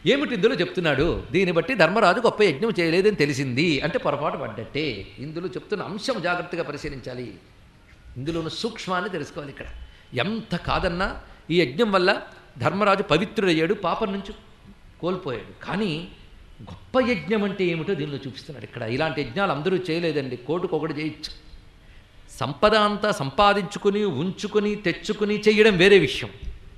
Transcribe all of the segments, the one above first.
ఏమిటి ఇందులో చెప్తున్నాడు దీన్ని బట్టి ధర్మరాజు గొప్ప యజ్ఞం చేయలేదని తెలిసింది అంటే పొరపాటు పడ్డట్టే ఇందులో చెప్తున్న అంశం జాగ్రత్తగా పరిశీలించాలి ఇందులో ఉన్న సూక్ష్మాన్ని తెలుసుకోవాలి ఇక్కడ ఎంత కాదన్నా ఈ యజ్ఞం వల్ల ధర్మరాజు పవిత్రుడయ్యాడు పాపం నుంచి కోల్పోయాడు కానీ గొప్ప యజ్ఞం అంటే ఏమిటో దీనిలో చూపిస్తున్నాడు ఇక్కడ ఇలాంటి యజ్ఞాలు అందరూ చేయలేదండి కోటుకొకటి చేయొచ్చు సంపద అంతా సంపాదించుకుని ఉంచుకుని తెచ్చుకుని చేయడం వేరే విషయం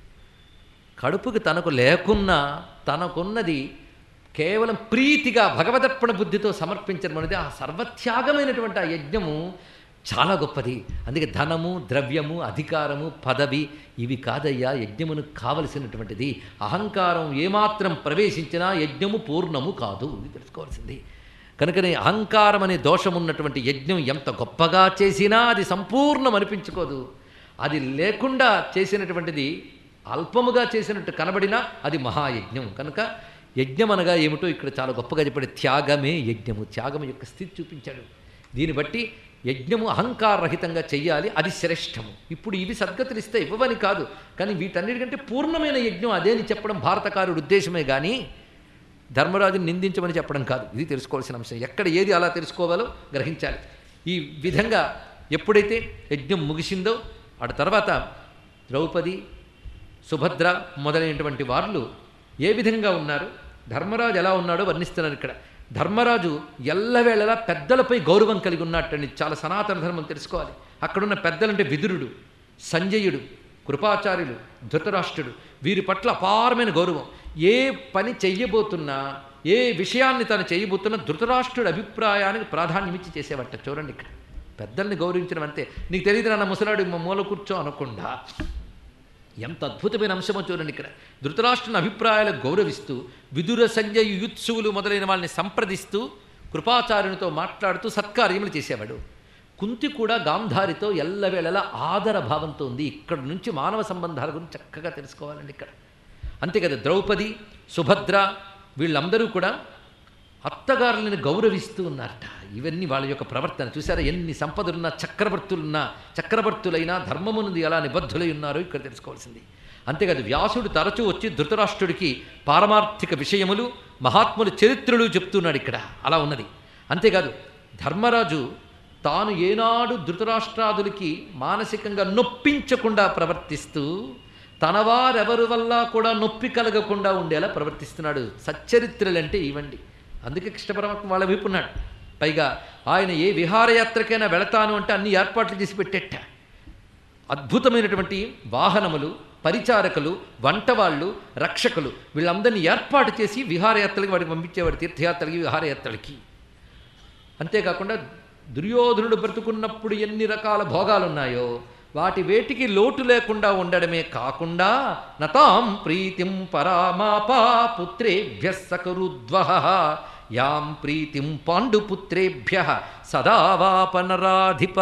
కడుపుకి తనకు లేకున్నా తనకున్నది కేవలం ప్రీతిగా భగవదర్పణ బుద్ధితో సమర్పించడం అనేది ఆ సర్వత్యాగమైనటువంటి ఆ యజ్ఞము చాలా గొప్పది అందుకే ధనము ద్రవ్యము అధికారము పదవి ఇవి కాదయ్యా యజ్ఞమును కావలసినటువంటిది అహంకారం ఏమాత్రం ప్రవేశించినా యజ్ఞము పూర్ణము కాదు ఇది తెలుసుకోవాల్సింది కనుకనే అహంకారం అనే దోషం ఉన్నటువంటి యజ్ఞం ఎంత గొప్పగా చేసినా అది సంపూర్ణం అనిపించుకోదు అది లేకుండా చేసినటువంటిది అల్పముగా చేసినట్టు కనబడినా అది మహాయజ్ఞం కనుక యజ్ఞం అనగా ఏమిటో ఇక్కడ చాలా గొప్పగా చెప్పాడు త్యాగమే యజ్ఞము త్యాగం యొక్క స్థితి చూపించాడు దీన్ని బట్టి యజ్ఞము అహంకారరహితంగా చెయ్యాలి అది శ్రేష్టము ఇప్పుడు ఇవి సద్గతులు ఇస్తే ఇవ్వవని కాదు కానీ వీటన్నిటికంటే పూర్ణమైన యజ్ఞం అదే అని చెప్పడం భారతకారుడి ఉద్దేశమే కానీ ధర్మరాజుని నిందించమని చెప్పడం కాదు ఇది తెలుసుకోవాల్సిన అంశం ఎక్కడ ఏది అలా తెలుసుకోవాలో గ్రహించాలి ఈ విధంగా ఎప్పుడైతే యజ్ఞం ముగిసిందో ఆ తర్వాత ద్రౌపది సుభద్ర మొదలైనటువంటి వాళ్ళు ఏ విధంగా ఉన్నారు ధర్మరాజు ఎలా ఉన్నాడో వర్ణిస్తున్నాను ఇక్కడ ధర్మరాజు ఎల్లవేళలా పెద్దలపై గౌరవం కలిగి ఉన్నట్టని చాలా సనాతన ధర్మం తెలుసుకోవాలి అక్కడున్న పెద్దలంటే విదురుడు సంజయుడు కృపాచార్యులు ధృతరాష్ట్రుడు వీరి పట్ల అపారమైన గౌరవం ఏ పని చెయ్యబోతున్నా ఏ విషయాన్ని తను చేయబోతున్నా ధృతరాష్ట్రుడి అభిప్రాయానికి ప్రాధాన్యమిచ్చి చేసేవట చూడండి ఇక్కడ పెద్దల్ని గౌరవించడం అంతే నీకు తెలియదు నాన్న ముసలాడు మా మూల కూర్చో అనకుండా ఎంత అద్భుతమైన అంశమో చూడండి ఇక్కడ ధృతరాష్ట్రుని అభిప్రాయాలకు గౌరవిస్తూ విదుర సంజయ్ యుత్సువులు మొదలైన వాళ్ళని సంప్రదిస్తూ కృపాచార్యునితో మాట్లాడుతూ సత్కార్యములు చేసేవాడు కుంతి కూడా గాంధారితో ఎల్లవేళలా ఆదర భావంతో ఉంది ఇక్కడ నుంచి మానవ సంబంధాల గురించి చక్కగా తెలుసుకోవాలండి ఇక్కడ అంతే కదా ద్రౌపది సుభద్ర వీళ్ళందరూ కూడా అత్తగారులను గౌరవిస్తూ ఉన్నారట ఇవన్నీ వాళ్ళ యొక్క ప్రవర్తన చూసారా ఎన్ని సంపదలున్నా చక్రవర్తులున్నా చక్రవర్తులైనా ధర్మమునందు ఎలా నిబద్ధులై ఉన్నారో ఇక్కడ తెలుసుకోవాల్సింది అంతేకాదు వ్యాసుడు తరచూ వచ్చి ధృతరాష్ట్రుడికి పారమార్థిక విషయములు మహాత్ముల చరిత్రలు చెప్తున్నాడు ఇక్కడ అలా ఉన్నది అంతేకాదు ధర్మరాజు తాను ఏనాడు ధృతరాష్ట్రాదులకి మానసికంగా నొప్పించకుండా ప్రవర్తిస్తూ తనవారెవరి వల్ల కూడా నొప్పి కలగకుండా ఉండేలా ప్రవర్తిస్తున్నాడు సచ్చరిత్రలంటే ఇవ్వండి అందుకే కృష్ణ పరమాత్మ వాళ్ళ వైపు ఉన్నాడు పైగా ఆయన ఏ విహారయాత్రకైనా వెళతాను అంటే అన్ని ఏర్పాట్లు చేసి పెట్టేట అద్భుతమైనటువంటి వాహనములు పరిచారకులు వంటవాళ్ళు రక్షకులు వీళ్ళందరినీ ఏర్పాటు చేసి విహారయాత్రలకి వాడికి పంపించేవాడు తీర్థయాత్రలకి విహారయాత్రలకి అంతేకాకుండా దుర్యోధనుడు బ్రతుకున్నప్పుడు ఎన్ని రకాల భోగాలు ఉన్నాయో వాటి వేటికి లోటు లేకుండా ఉండడమే కాకుండా నతాం ప్రీతిం పరామాపా పుత్రేభ్య సకరుద్వహ యాం ప్రీతిం పాండుపుత్రేభ్య సదావాపనరాధిప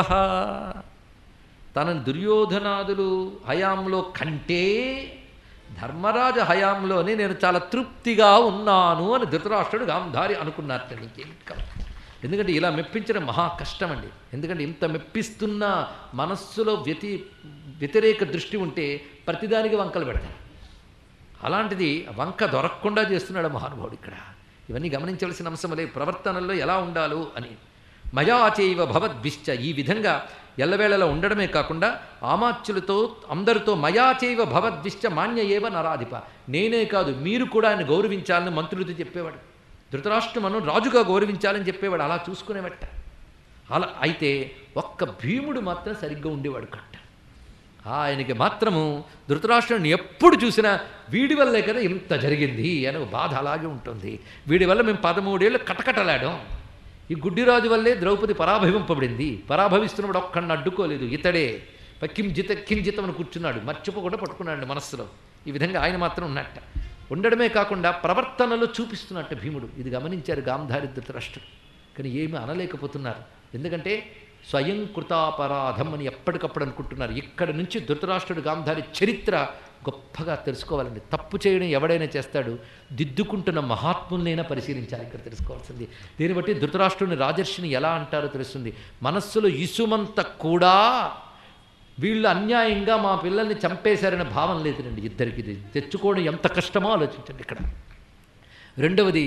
తనని దుర్యోధనాదులు హయాంలో కంటే ధర్మరాజ హయాంలోనే నేను చాలా తృప్తిగా ఉన్నాను అని ధృతరాష్ట్రుడు గాంధారి అనుకున్నారట నీకేం కావాలి ఎందుకంటే ఇలా మెప్పించడం మహా కష్టం అండి ఎందుకంటే ఇంత మెప్పిస్తున్న మనస్సులో వ్యతి వ్యతిరేక దృష్టి ఉంటే ప్రతిదానికి వంకలు పెడతారు అలాంటిది వంక దొరకకుండా చేస్తున్నాడు మహానుభావుడు ఇక్కడ ఇవన్నీ గమనించవలసిన అంశములే ప్రవర్తనల్లో ఎలా ఉండాలో అని మయాచైవ భవద్భిశ్చ ఈ విధంగా ఎల్లవేళలా ఉండడమే కాకుండా ఆమాత్యులతో అందరితో మయాచైవ భవద్భిశ్చ మాన్య ఏవ నరాధిప నేనే కాదు మీరు కూడా ఆయన గౌరవించాలని మంత్రులతో చెప్పేవాడు ధృతరాష్ట్రమను రాజుగా గౌరవించాలని చెప్పేవాడు అలా చూసుకునేవట అలా అయితే ఒక్క భీముడు మాత్రం సరిగ్గా ఉండేవాడు కట్ట ఆయనకి మాత్రము ధృతరాష్ట్రుని ఎప్పుడు చూసినా వీడి వల్లే కదా ఇంత జరిగింది అని ఒక బాధ అలాగే ఉంటుంది వీడి వల్ల మేము పదమూడేళ్ళు కటకటలాడాం ఈ గుడ్డిరాజు వల్లే ద్రౌపది పరాభవింపబడింది పరాభవిస్తున్నప్పుడు ఒక్కడిని అడ్డుకోలేదు ఇతడే కిం జిత కిం జితం అని కూర్చున్నాడు మర్చిపోకుండా పట్టుకున్నాడు మనస్సులో ఈ విధంగా ఆయన మాత్రం ఉన్నట్ట ఉండడమే కాకుండా ప్రవర్తనలో చూపిస్తున్నట్టు భీముడు ఇది గమనించారు గాంధారి ధృతరాష్ట్రుడు కానీ ఏమీ అనలేకపోతున్నారు ఎందుకంటే స్వయం కృతాపరాధం అని ఎప్పటికప్పుడు అనుకుంటున్నారు ఇక్కడ నుంచి ధృతరాష్ట్రుడు గాంధారి చరిత్ర గొప్పగా తెలుసుకోవాలండి తప్పు చేయడం ఎవడైనా చేస్తాడు దిద్దుకుంటున్న మహాత్ములనైనా పరిశీలించాలి ఇక్కడ తెలుసుకోవాల్సింది దీన్ని బట్టి ధృతరాష్ట్రుని రాజర్షిని ఎలా అంటారో తెలుస్తుంది మనస్సులో ఇసుమంత కూడా వీళ్ళు అన్యాయంగా మా పిల్లల్ని చంపేశారనే భావం లేదురండి ఇద్దరికి ఇది తెచ్చుకోవడం ఎంత కష్టమో ఆలోచించండి ఇక్కడ రెండవది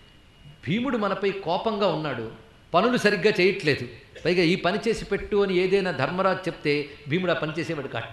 భీముడు మనపై కోపంగా ఉన్నాడు పనులు సరిగ్గా చేయట్లేదు పైగా ఈ పని చేసి పెట్టు అని ఏదైనా ధర్మరాజు చెప్తే భీముడు ఆ పని చేసేవాడు కట్ట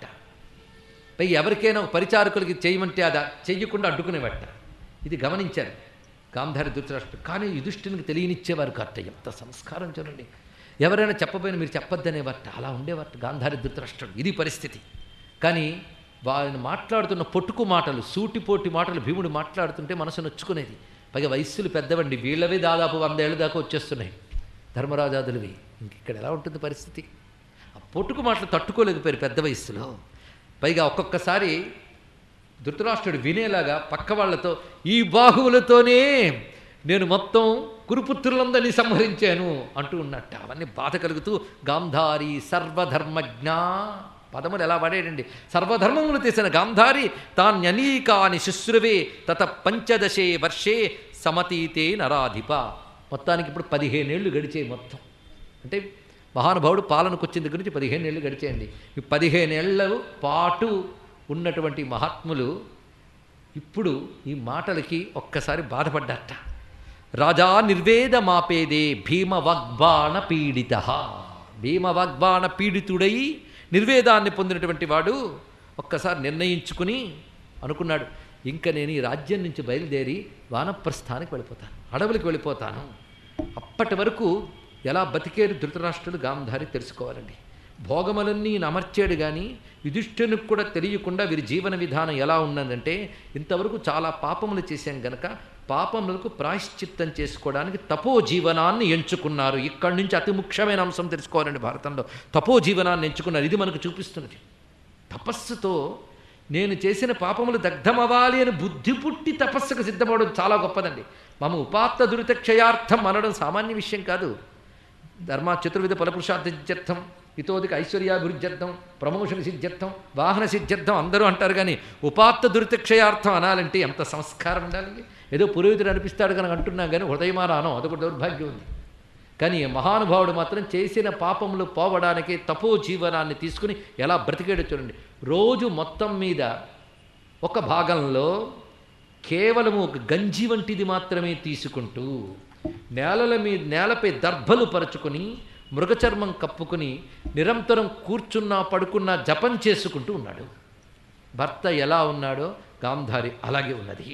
పైగా ఎవరికైనా ఒక పరిచారకులకి చేయమంటే అది చెయ్యకుండా అడ్డుకునేవట ఇది గమనించారు గాంధారి ధృతరాష్ట్రుడు కానీ యుధిష్ఠునికి తెలియనిచ్చేవారు కట్ట ఎంత సంస్కారం చూడండి ఎవరైనా చెప్పబోయినా మీరు చెప్పొద్దనేవారట అలా ఉండేవారట గాంధారి ధృతరాష్ట్రుడు ఇది పరిస్థితి కానీ వారిని మాట్లాడుతున్న పొట్టుకు మాటలు సూటిపోటి మాటలు భీముడు మాట్లాడుతుంటే మనసు నొచ్చుకునేది పైగా వయస్సులు పెద్దవండి వీళ్ళవే దాదాపు వందేళ్ళ దాకా వచ్చేస్తున్నాయి ధర్మరాజాదులవి ఇంక ఇక్కడ ఎలా ఉంటుంది పరిస్థితి ఆ పొట్టుకు మాటలు తట్టుకోలేకపోయారు పెద్ద వయస్సులో పైగా ఒక్కొక్కసారి ధృతరాష్ట్రుడు వినేలాగా పక్క వాళ్ళతో ఈ బాహువులతోనే నేను మొత్తం కురుపుత్రులందరినీ సంహరించాను అంటూ ఉన్నట్ట అవన్నీ బాధ కలుగుతూ గాంధారి సర్వధర్మజ్ఞ పదములు ఎలా పడేయండి సర్వధర్మములు తీసిన గాంధారి తాన్యనీకాని శుశ్రువే తత పంచదశే వర్షే సమతీతే నరాధిప మొత్తానికి ఇప్పుడు పదిహేనేళ్ళు గడిచాయి మొత్తం అంటే మహానుభావుడు పాలనకు వచ్చిన దగ్గర నుంచి పదిహేను ఏళ్ళు గడిచేయండి ఈ పదిహేనేళ్ల పాటు ఉన్నటువంటి మహాత్ములు ఇప్పుడు ఈ మాటలకి ఒక్కసారి బాధపడ్డట రాజా నిర్వేద మాపేదే భీమ వాగ్బాణ పీడిత భీమ వాగ్బాణ పీడితుడై నిర్వేదాన్ని పొందినటువంటి వాడు ఒక్కసారి నిర్ణయించుకుని అనుకున్నాడు ఇంకా నేను ఈ రాజ్యం నుంచి బయలుదేరి వానప్రస్థానికి వెళ్ళిపోతాను అడవులకు వెళ్ళిపోతాను అప్పటి వరకు ఎలా బతికేరు ధృతరాష్ట్రుడు గాంధారి తెలుసుకోవాలండి భోగములన్నీ ఈయన అమర్చాడు కానీ యుధిష్ఠునికి కూడా తెలియకుండా వీరి జీవన విధానం ఎలా ఉన్నదంటే ఇంతవరకు చాలా పాపములు చేశాం గనక పాపములకు ప్రాయశ్చిత్తం చేసుకోవడానికి తపో జీవనాన్ని ఎంచుకున్నారు ఇక్కడి నుంచి అతి ముఖ్యమైన అంశం తెలుసుకోవాలండి భారతంలో తపో జీవనాన్ని ఎంచుకున్నారు ఇది మనకు చూపిస్తున్నది తపస్సుతో నేను చేసిన పాపములు దగ్ధమవ్వాలి అని బుద్ధి పుట్టి తపస్సుకు సిద్ధపడడం చాలా గొప్పదండి మమ ఉపాత్త దురిత క్షయార్థం అనడం సామాన్య విషయం కాదు ధర్మ చతుర్విధ ఫలపురుషార్థ సిద్ధ్యర్థం ఇతోదిక ఐశ్వర్యాభివృద్ధ్యర్థం ప్రమోషన్ సిద్ధ్యర్థం వాహన సిద్ధ్యర్థం అందరూ అంటారు కానీ ఉపాత్త దురితక్షయార్థం అనాలంటే ఎంత సంస్కారం ఉండాలి ఏదో పురోహితుడు అనిపిస్తాడు కనుక అంటున్నాం కానీ హృదయమారానం అదొక దౌర్భాగ్యం ఉంది కానీ ఈ మహానుభావుడు మాత్రం చేసిన పాపములు పోవడానికి తపో జీవనాన్ని తీసుకుని ఎలా బ్రతికేడో చూడండి రోజు మొత్తం మీద ఒక భాగంలో కేవలము ఒక గంజి వంటిది మాత్రమే తీసుకుంటూ నేలల మీద నేలపై దర్భలు పరుచుకొని మృగచర్మం కప్పుకుని నిరంతరం కూర్చున్నా పడుకున్నా జపం చేసుకుంటూ ఉన్నాడు భర్త ఎలా ఉన్నాడో గాంధారి అలాగే ఉన్నది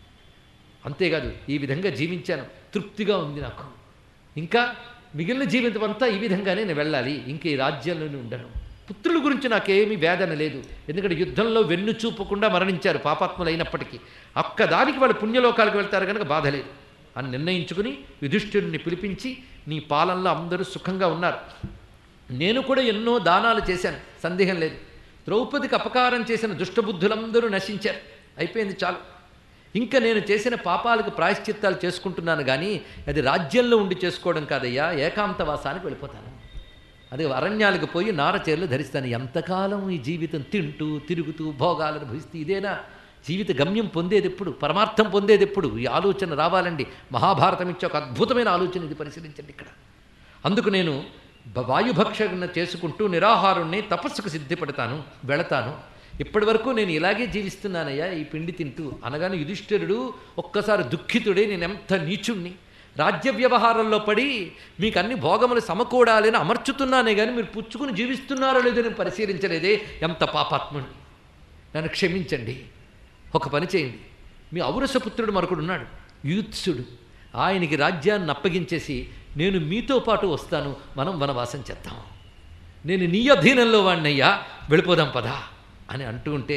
అంతేకాదు ఈ విధంగా జీవించాను తృప్తిగా ఉంది నాకు ఇంకా మిగిలిన జీవితం అంతా ఈ విధంగానే నేను వెళ్ళాలి ఇంక ఈ రాజ్యంలోనే ఉండను పుత్రుల గురించి నాకేమీ వేదన లేదు ఎందుకంటే యుద్ధంలో వెన్ను చూపకుండా మరణించారు పాపాత్ములైనప్పటికీ ఒక్కదానికి వాళ్ళు పుణ్యలోకాలకు వెళ్తారు కనుక బాధ లేదు అని నిర్ణయించుకుని యుధిష్ఠిరుని పిలిపించి నీ పాలనలో అందరూ సుఖంగా ఉన్నారు నేను కూడా ఎన్నో దానాలు చేశాను సందేహం లేదు ద్రౌపదికి అపకారం చేసిన దుష్టబుద్ధులందరూ నశించారు అయిపోయింది చాలు ఇంకా నేను చేసిన పాపాలకు ప్రాయశ్చిత్తాలు చేసుకుంటున్నాను కానీ అది రాజ్యంలో ఉండి చేసుకోవడం కాదయ్యా ఏకాంతవాసానికి వెళ్ళిపోతాను అది అరణ్యాలకు పోయి నారచేర్లు ధరిస్తాను ఎంతకాలం ఈ జీవితం తింటూ తిరుగుతూ భోగాలు అనుభవిస్తూ ఇదేనా జీవిత గమ్యం పొందేది ఎప్పుడు పరమార్థం పొందేది ఎప్పుడు ఈ ఆలోచన రావాలండి మహాభారతం ఇచ్చే ఒక అద్భుతమైన ఆలోచన ఇది పరిశీలించండి ఇక్కడ అందుకు నేను బ- వాయుభక్షణ చేసుకుంటూ నిరాహారుణ్ణి తపస్సుకు సిద్ధిపడతాను వెళతాను ఇప్పటి వరకు నేను ఇలాగే జీవిస్తున్నానయ్యా ఈ పిండి తింటూ అనగానే యుధిష్ఠిరుడు ఒక్కసారి దుఃఖితుడే నేను ఎంత నీచుణ్ణి రాజ్య వ్యవహారంలో పడి మీకు అన్ని భోగములు సమకూడాలని అమర్చుతున్నానే కానీ మీరు పుచ్చుకుని జీవిస్తున్నారో లేదో నేను పరిశీలించలేదే ఎంత పాపాత్ముని నన్ను క్షమించండి ఒక పని చేయండి మీ ఔరసపుత్రుడు మరొకడు ఉన్నాడు యూత్సుడు ఆయనకి రాజ్యాన్ని అప్పగించేసి నేను మీతో పాటు వస్తాను మనం వనవాసం చేద్దాం నేను నీ అధీనంలో వాడినయ్యా వెళ్ళిపోదాం పదా అని అంటూ ఉంటే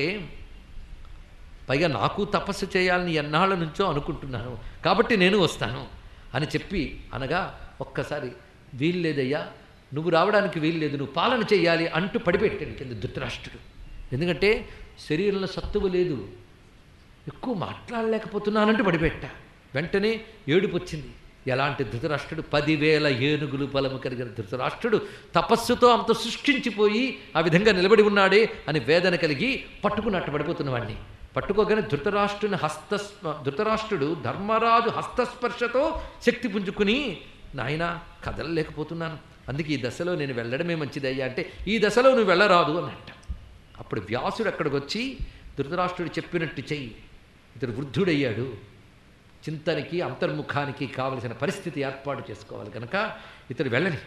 పైగా నాకు తపస్సు చేయాలని ఎన్నాళ్ళ నుంచో అనుకుంటున్నాను కాబట్టి నేను వస్తాను అని చెప్పి అనగా ఒక్కసారి వీల్లేదయ్యా నువ్వు రావడానికి వీల్లేదు నువ్వు పాలన చేయాలి అంటూ పడిపెట్టాడు కింద ధృతరాష్ట్రుడు ఎందుకంటే శరీరంలో సత్తువు లేదు ఎక్కువ మాట్లాడలేకపోతున్నానంటూ పడిపెట్టా వెంటనే ఏడుపు వచ్చింది ఎలాంటి ధృతరాష్ట్రుడు పదివేల ఏనుగులు బలము కలిగిన ధృతరాష్ట్రుడు తపస్సుతో అంత సృష్టించిపోయి ఆ విధంగా నిలబడి ఉన్నాడే అని వేదన కలిగి పట్టుకున్నట్టు పడిపోతున్నవాడిని పట్టుకోగానే ధృతరాష్ట్రుని హస్తస్ప ధృతరాష్ట్రుడు ధర్మరాజు హస్తస్పర్శతో శక్తి పుంజుకుని నాయన కదలలేకపోతున్నాను అందుకే ఈ దశలో నేను వెళ్ళడమే మంచిదయ్యా అంటే ఈ దశలో నువ్వు వెళ్ళరాదు అన్నట్ట అప్పుడు వ్యాసుడు అక్కడికి వచ్చి ధృతరాష్ట్రుడు చెప్పినట్టు చెయ్యి ఇతడు వృద్ధుడయ్యాడు చింతనకి అంతర్ముఖానికి కావలసిన పరిస్థితి ఏర్పాటు చేసుకోవాలి కనుక ఇతడు వెళ్ళని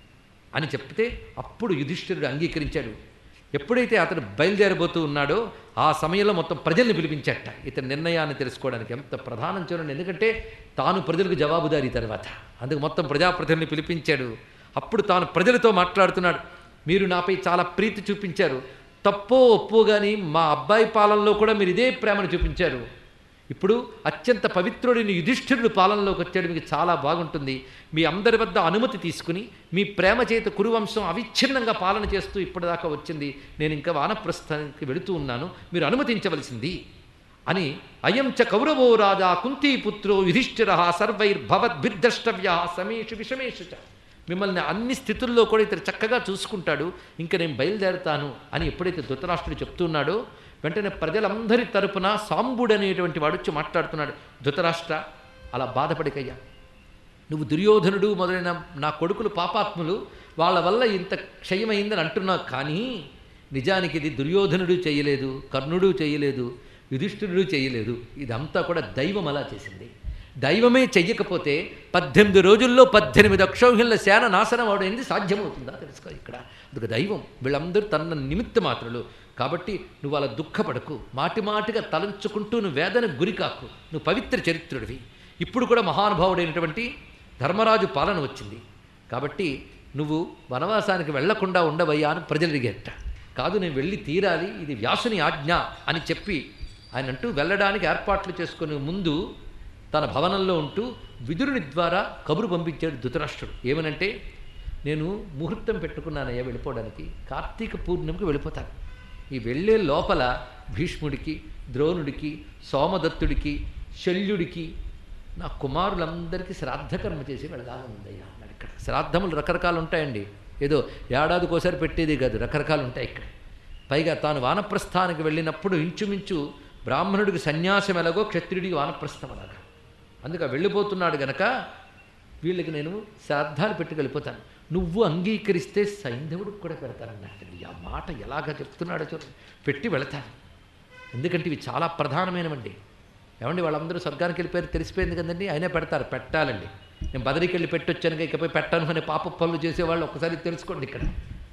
అని చెప్తే అప్పుడు యుధిష్ఠిరుడు అంగీకరించాడు ఎప్పుడైతే అతడు బయలుదేరబోతూ ఉన్నాడో ఆ సమయంలో మొత్తం ప్రజల్ని పిలిపించట ఇతని నిర్ణయాన్ని తెలుసుకోవడానికి ఎంత ప్రధానం చూడండి ఎందుకంటే తాను ప్రజలకు జవాబుదారీ తర్వాత అందుకు మొత్తం ప్రజాప్రతినిధిని పిలిపించాడు అప్పుడు తాను ప్రజలతో మాట్లాడుతున్నాడు మీరు నాపై చాలా ప్రీతి చూపించారు తప్పో ఒప్పో కానీ మా అబ్బాయి పాలనలో కూడా మీరు ఇదే ప్రేమను చూపించారు ఇప్పుడు అత్యంత పవిత్రుడిని యుధిష్ఠిరుడు పాలనలోకి వచ్చాడు మీకు చాలా బాగుంటుంది మీ అందరి వద్ద అనుమతి తీసుకుని మీ ప్రేమ చేత కురువంశం అవిచ్ఛిన్నంగా పాలన చేస్తూ ఇప్పటిదాకా వచ్చింది నేను ఇంకా వానప్రస్థానికి వెళుతూ ఉన్నాను మీరు అనుమతించవలసింది అని అయం చ కౌరవో రాజా కుంతీపుత్రో యుధిష్ఠిర సర్వైర్భవద్భిర్ద్రష్టవ్య సమేషు విషమేషు చ మిమ్మల్ని అన్ని స్థితుల్లో కూడా ఇతను చక్కగా చూసుకుంటాడు ఇంకా నేను బయలుదేరతాను అని ఎప్పుడైతే ధృతరాష్ట్రుడు చెప్తున్నాడో వెంటనే ప్రజలందరి తరపున సాంబుడు అనేటువంటి వాడు వచ్చి మాట్లాడుతున్నాడు ధృతరాష్ట్ర అలా బాధపడికయ్యా నువ్వు దుర్యోధనుడు మొదలైన నా కొడుకులు పాపాత్ములు వాళ్ళ వల్ల ఇంత క్షయమైందని అంటున్నావు కానీ నిజానికి ఇది దుర్యోధనుడు చేయలేదు కర్ణుడు చేయలేదు యుధిష్ఠిరుడు చేయలేదు ఇదంతా కూడా దైవం అలా చేసింది దైవమే చెయ్యకపోతే పద్దెనిమిది రోజుల్లో పద్దెనిమిది అక్షౌహిళ్ల సేన నాశనం అవడం సాధ్యమవుతుందా తెలుసుకో ఇక్కడ అందుకు దైవం వీళ్ళందరూ తన నిమిత్త మాత్రులు కాబట్టి నువ్వు అలా దుఃఖపడకు మాటి మాటిగా తలంచుకుంటూ నువ్వు వేదన గురికాకు నువ్వు పవిత్ర చరిత్రుడివి ఇప్పుడు కూడా మహానుభావుడైనటువంటి ధర్మరాజు పాలన వచ్చింది కాబట్టి నువ్వు వనవాసానికి వెళ్లకుండా ఉండవయ్యా అని ప్రజలు అడిగేట కాదు నేను వెళ్ళి తీరాలి ఇది వ్యాసుని ఆజ్ఞ అని చెప్పి ఆయన అంటూ వెళ్ళడానికి ఏర్పాట్లు చేసుకునే ముందు తన భవనంలో ఉంటూ విదురుని ద్వారా కబురు పంపించాడు ధృతరాష్ట్రుడు ఏమనంటే నేను ముహూర్తం పెట్టుకున్నానయ్యా వెళ్ళిపోవడానికి కార్తీక పూర్ణిమకి వెళ్ళిపోతాను ఈ వెళ్ళే లోపల భీష్ముడికి ద్రోణుడికి సోమదత్తుడికి శల్యుడికి నా కుమారులందరికీ శ్రాద్ధకర్మ చేసి వెళ్ళాలని ఉందయ్యా అన్నాడు ఇక్కడ శ్రాద్ధములు రకరకాలు ఉంటాయండి ఏదో ఏడాదికోసారి పెట్టేది కాదు రకరకాలు ఉంటాయి ఇక్కడ పైగా తాను వానప్రస్థానికి వెళ్ళినప్పుడు ఇంచుమించు బ్రాహ్మణుడికి సన్యాసం ఎలాగో క్షత్రియుడికి వానప్రస్థం అలాగా అందుకే వెళ్ళిపోతున్నాడు గనక వీళ్ళకి నేను శ్రాద్ధాలు పెట్టి వెళ్ళిపోతాను నువ్వు అంగీకరిస్తే సైంధవుడికి కూడా పెడతానన్నట్టు ఆ మాట ఎలాగ చెప్తున్నాడో చూడండి పెట్టి వెళతాను ఎందుకంటే ఇవి చాలా ప్రధానమైనవండి ఏమండి వాళ్ళందరూ స్వర్గానికి వెళ్ళిపోయారు తెలిసిపోయింది కదండి అయినా పెడతారు పెట్టాలండి నేను బదరికి వెళ్ళి పెట్టొచ్చాను ఇకపై పెట్టాను అనే పాప పనులు చేసేవాళ్ళు ఒకసారి తెలుసుకోండి ఇక్కడ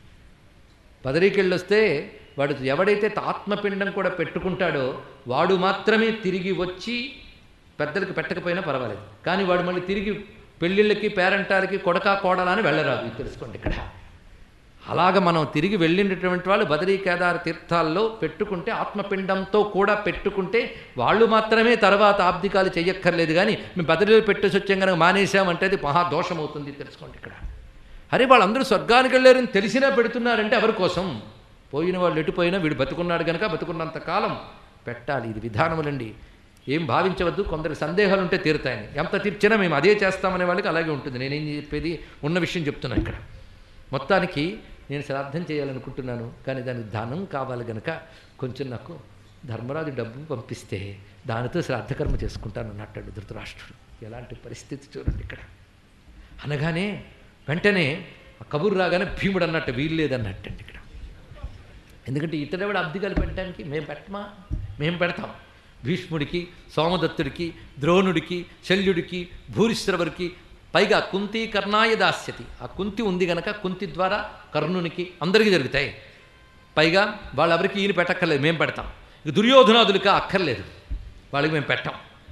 బదరికి వెళ్ళి వస్తే వాడు ఎవడైతే ఆత్మపిండం కూడా పెట్టుకుంటాడో వాడు మాత్రమే తిరిగి వచ్చి పెద్దలకు పెట్టకపోయినా పర్వాలేదు కానీ వాడు మళ్ళీ తిరిగి పెళ్ళిళ్ళకి పేరంటాలకి కొడకా కోడలా అని వెళ్ళరాదు ఇది తెలుసుకోండి ఇక్కడ అలాగ మనం తిరిగి వెళ్ళినటువంటి వాళ్ళు బదరీ కేదార తీర్థాల్లో పెట్టుకుంటే ఆత్మపిండంతో కూడా పెట్టుకుంటే వాళ్ళు మాత్రమే తర్వాత ఆబ్దికాలు చెయ్యక్కర్లేదు కానీ మేము బదరీలో పెట్టేసి వచ్చాం కనుక మానేసామంటే అది మహా దోషం అవుతుంది తెలుసుకోండి ఇక్కడ అరే వాళ్ళందరూ స్వర్గానికి వెళ్ళారని తెలిసినా పెడుతున్నారంటే ఎవరి కోసం పోయిన వాళ్ళు ఎటుపోయినా వీడు బతుకున్నాడు కనుక బతుకున్నంత కాలం పెట్టాలి ఇది విధానములండి ఏం భావించవద్దు కొందరు సందేహాలు ఉంటే తీరుతాయని ఎంత తీర్చినా మేము అదే చేస్తామనే వాళ్ళకి అలాగే ఉంటుంది నేనేం చెప్పేది ఉన్న విషయం చెప్తున్నాను ఇక్కడ మొత్తానికి నేను శ్రాద్ధం చేయాలనుకుంటున్నాను కానీ దానికి ధనం కావాలి గనక కొంచెం నాకు ధర్మరాజు డబ్బు పంపిస్తే దానితో శ్రాద్ధకర్మ చేసుకుంటాను అన్నట్టాడు ధృతరాష్ట్రుడు ఎలాంటి పరిస్థితి చూడండి ఇక్కడ అనగానే వెంటనే ఆ కబురు రాగానే భీముడు అన్నట్టు వీలు లేదన్నట్టండి ఇక్కడ ఎందుకంటే ఇతడెవడు అబ్దిగాలు పెట్టడానికి మేము పెట్టమా మేము పెడతాం భీష్ముడికి సోమదత్తుడికి ద్రోణుడికి శల్యుడికి భూరిశ్రవరికి పైగా కుంతి కర్ణాయ దాస్యతి ఆ కుంతి ఉంది గనక కుంతి ద్వారా కర్ణునికి అందరికీ జరుగుతాయి పైగా వాళ్ళెవరికి ఈయన పెట్టక్కర్లేదు మేము పెడతాం ఇక దుర్యోధనాదులకి అక్కర్లేదు వాళ్ళకి మేము పెట్టాం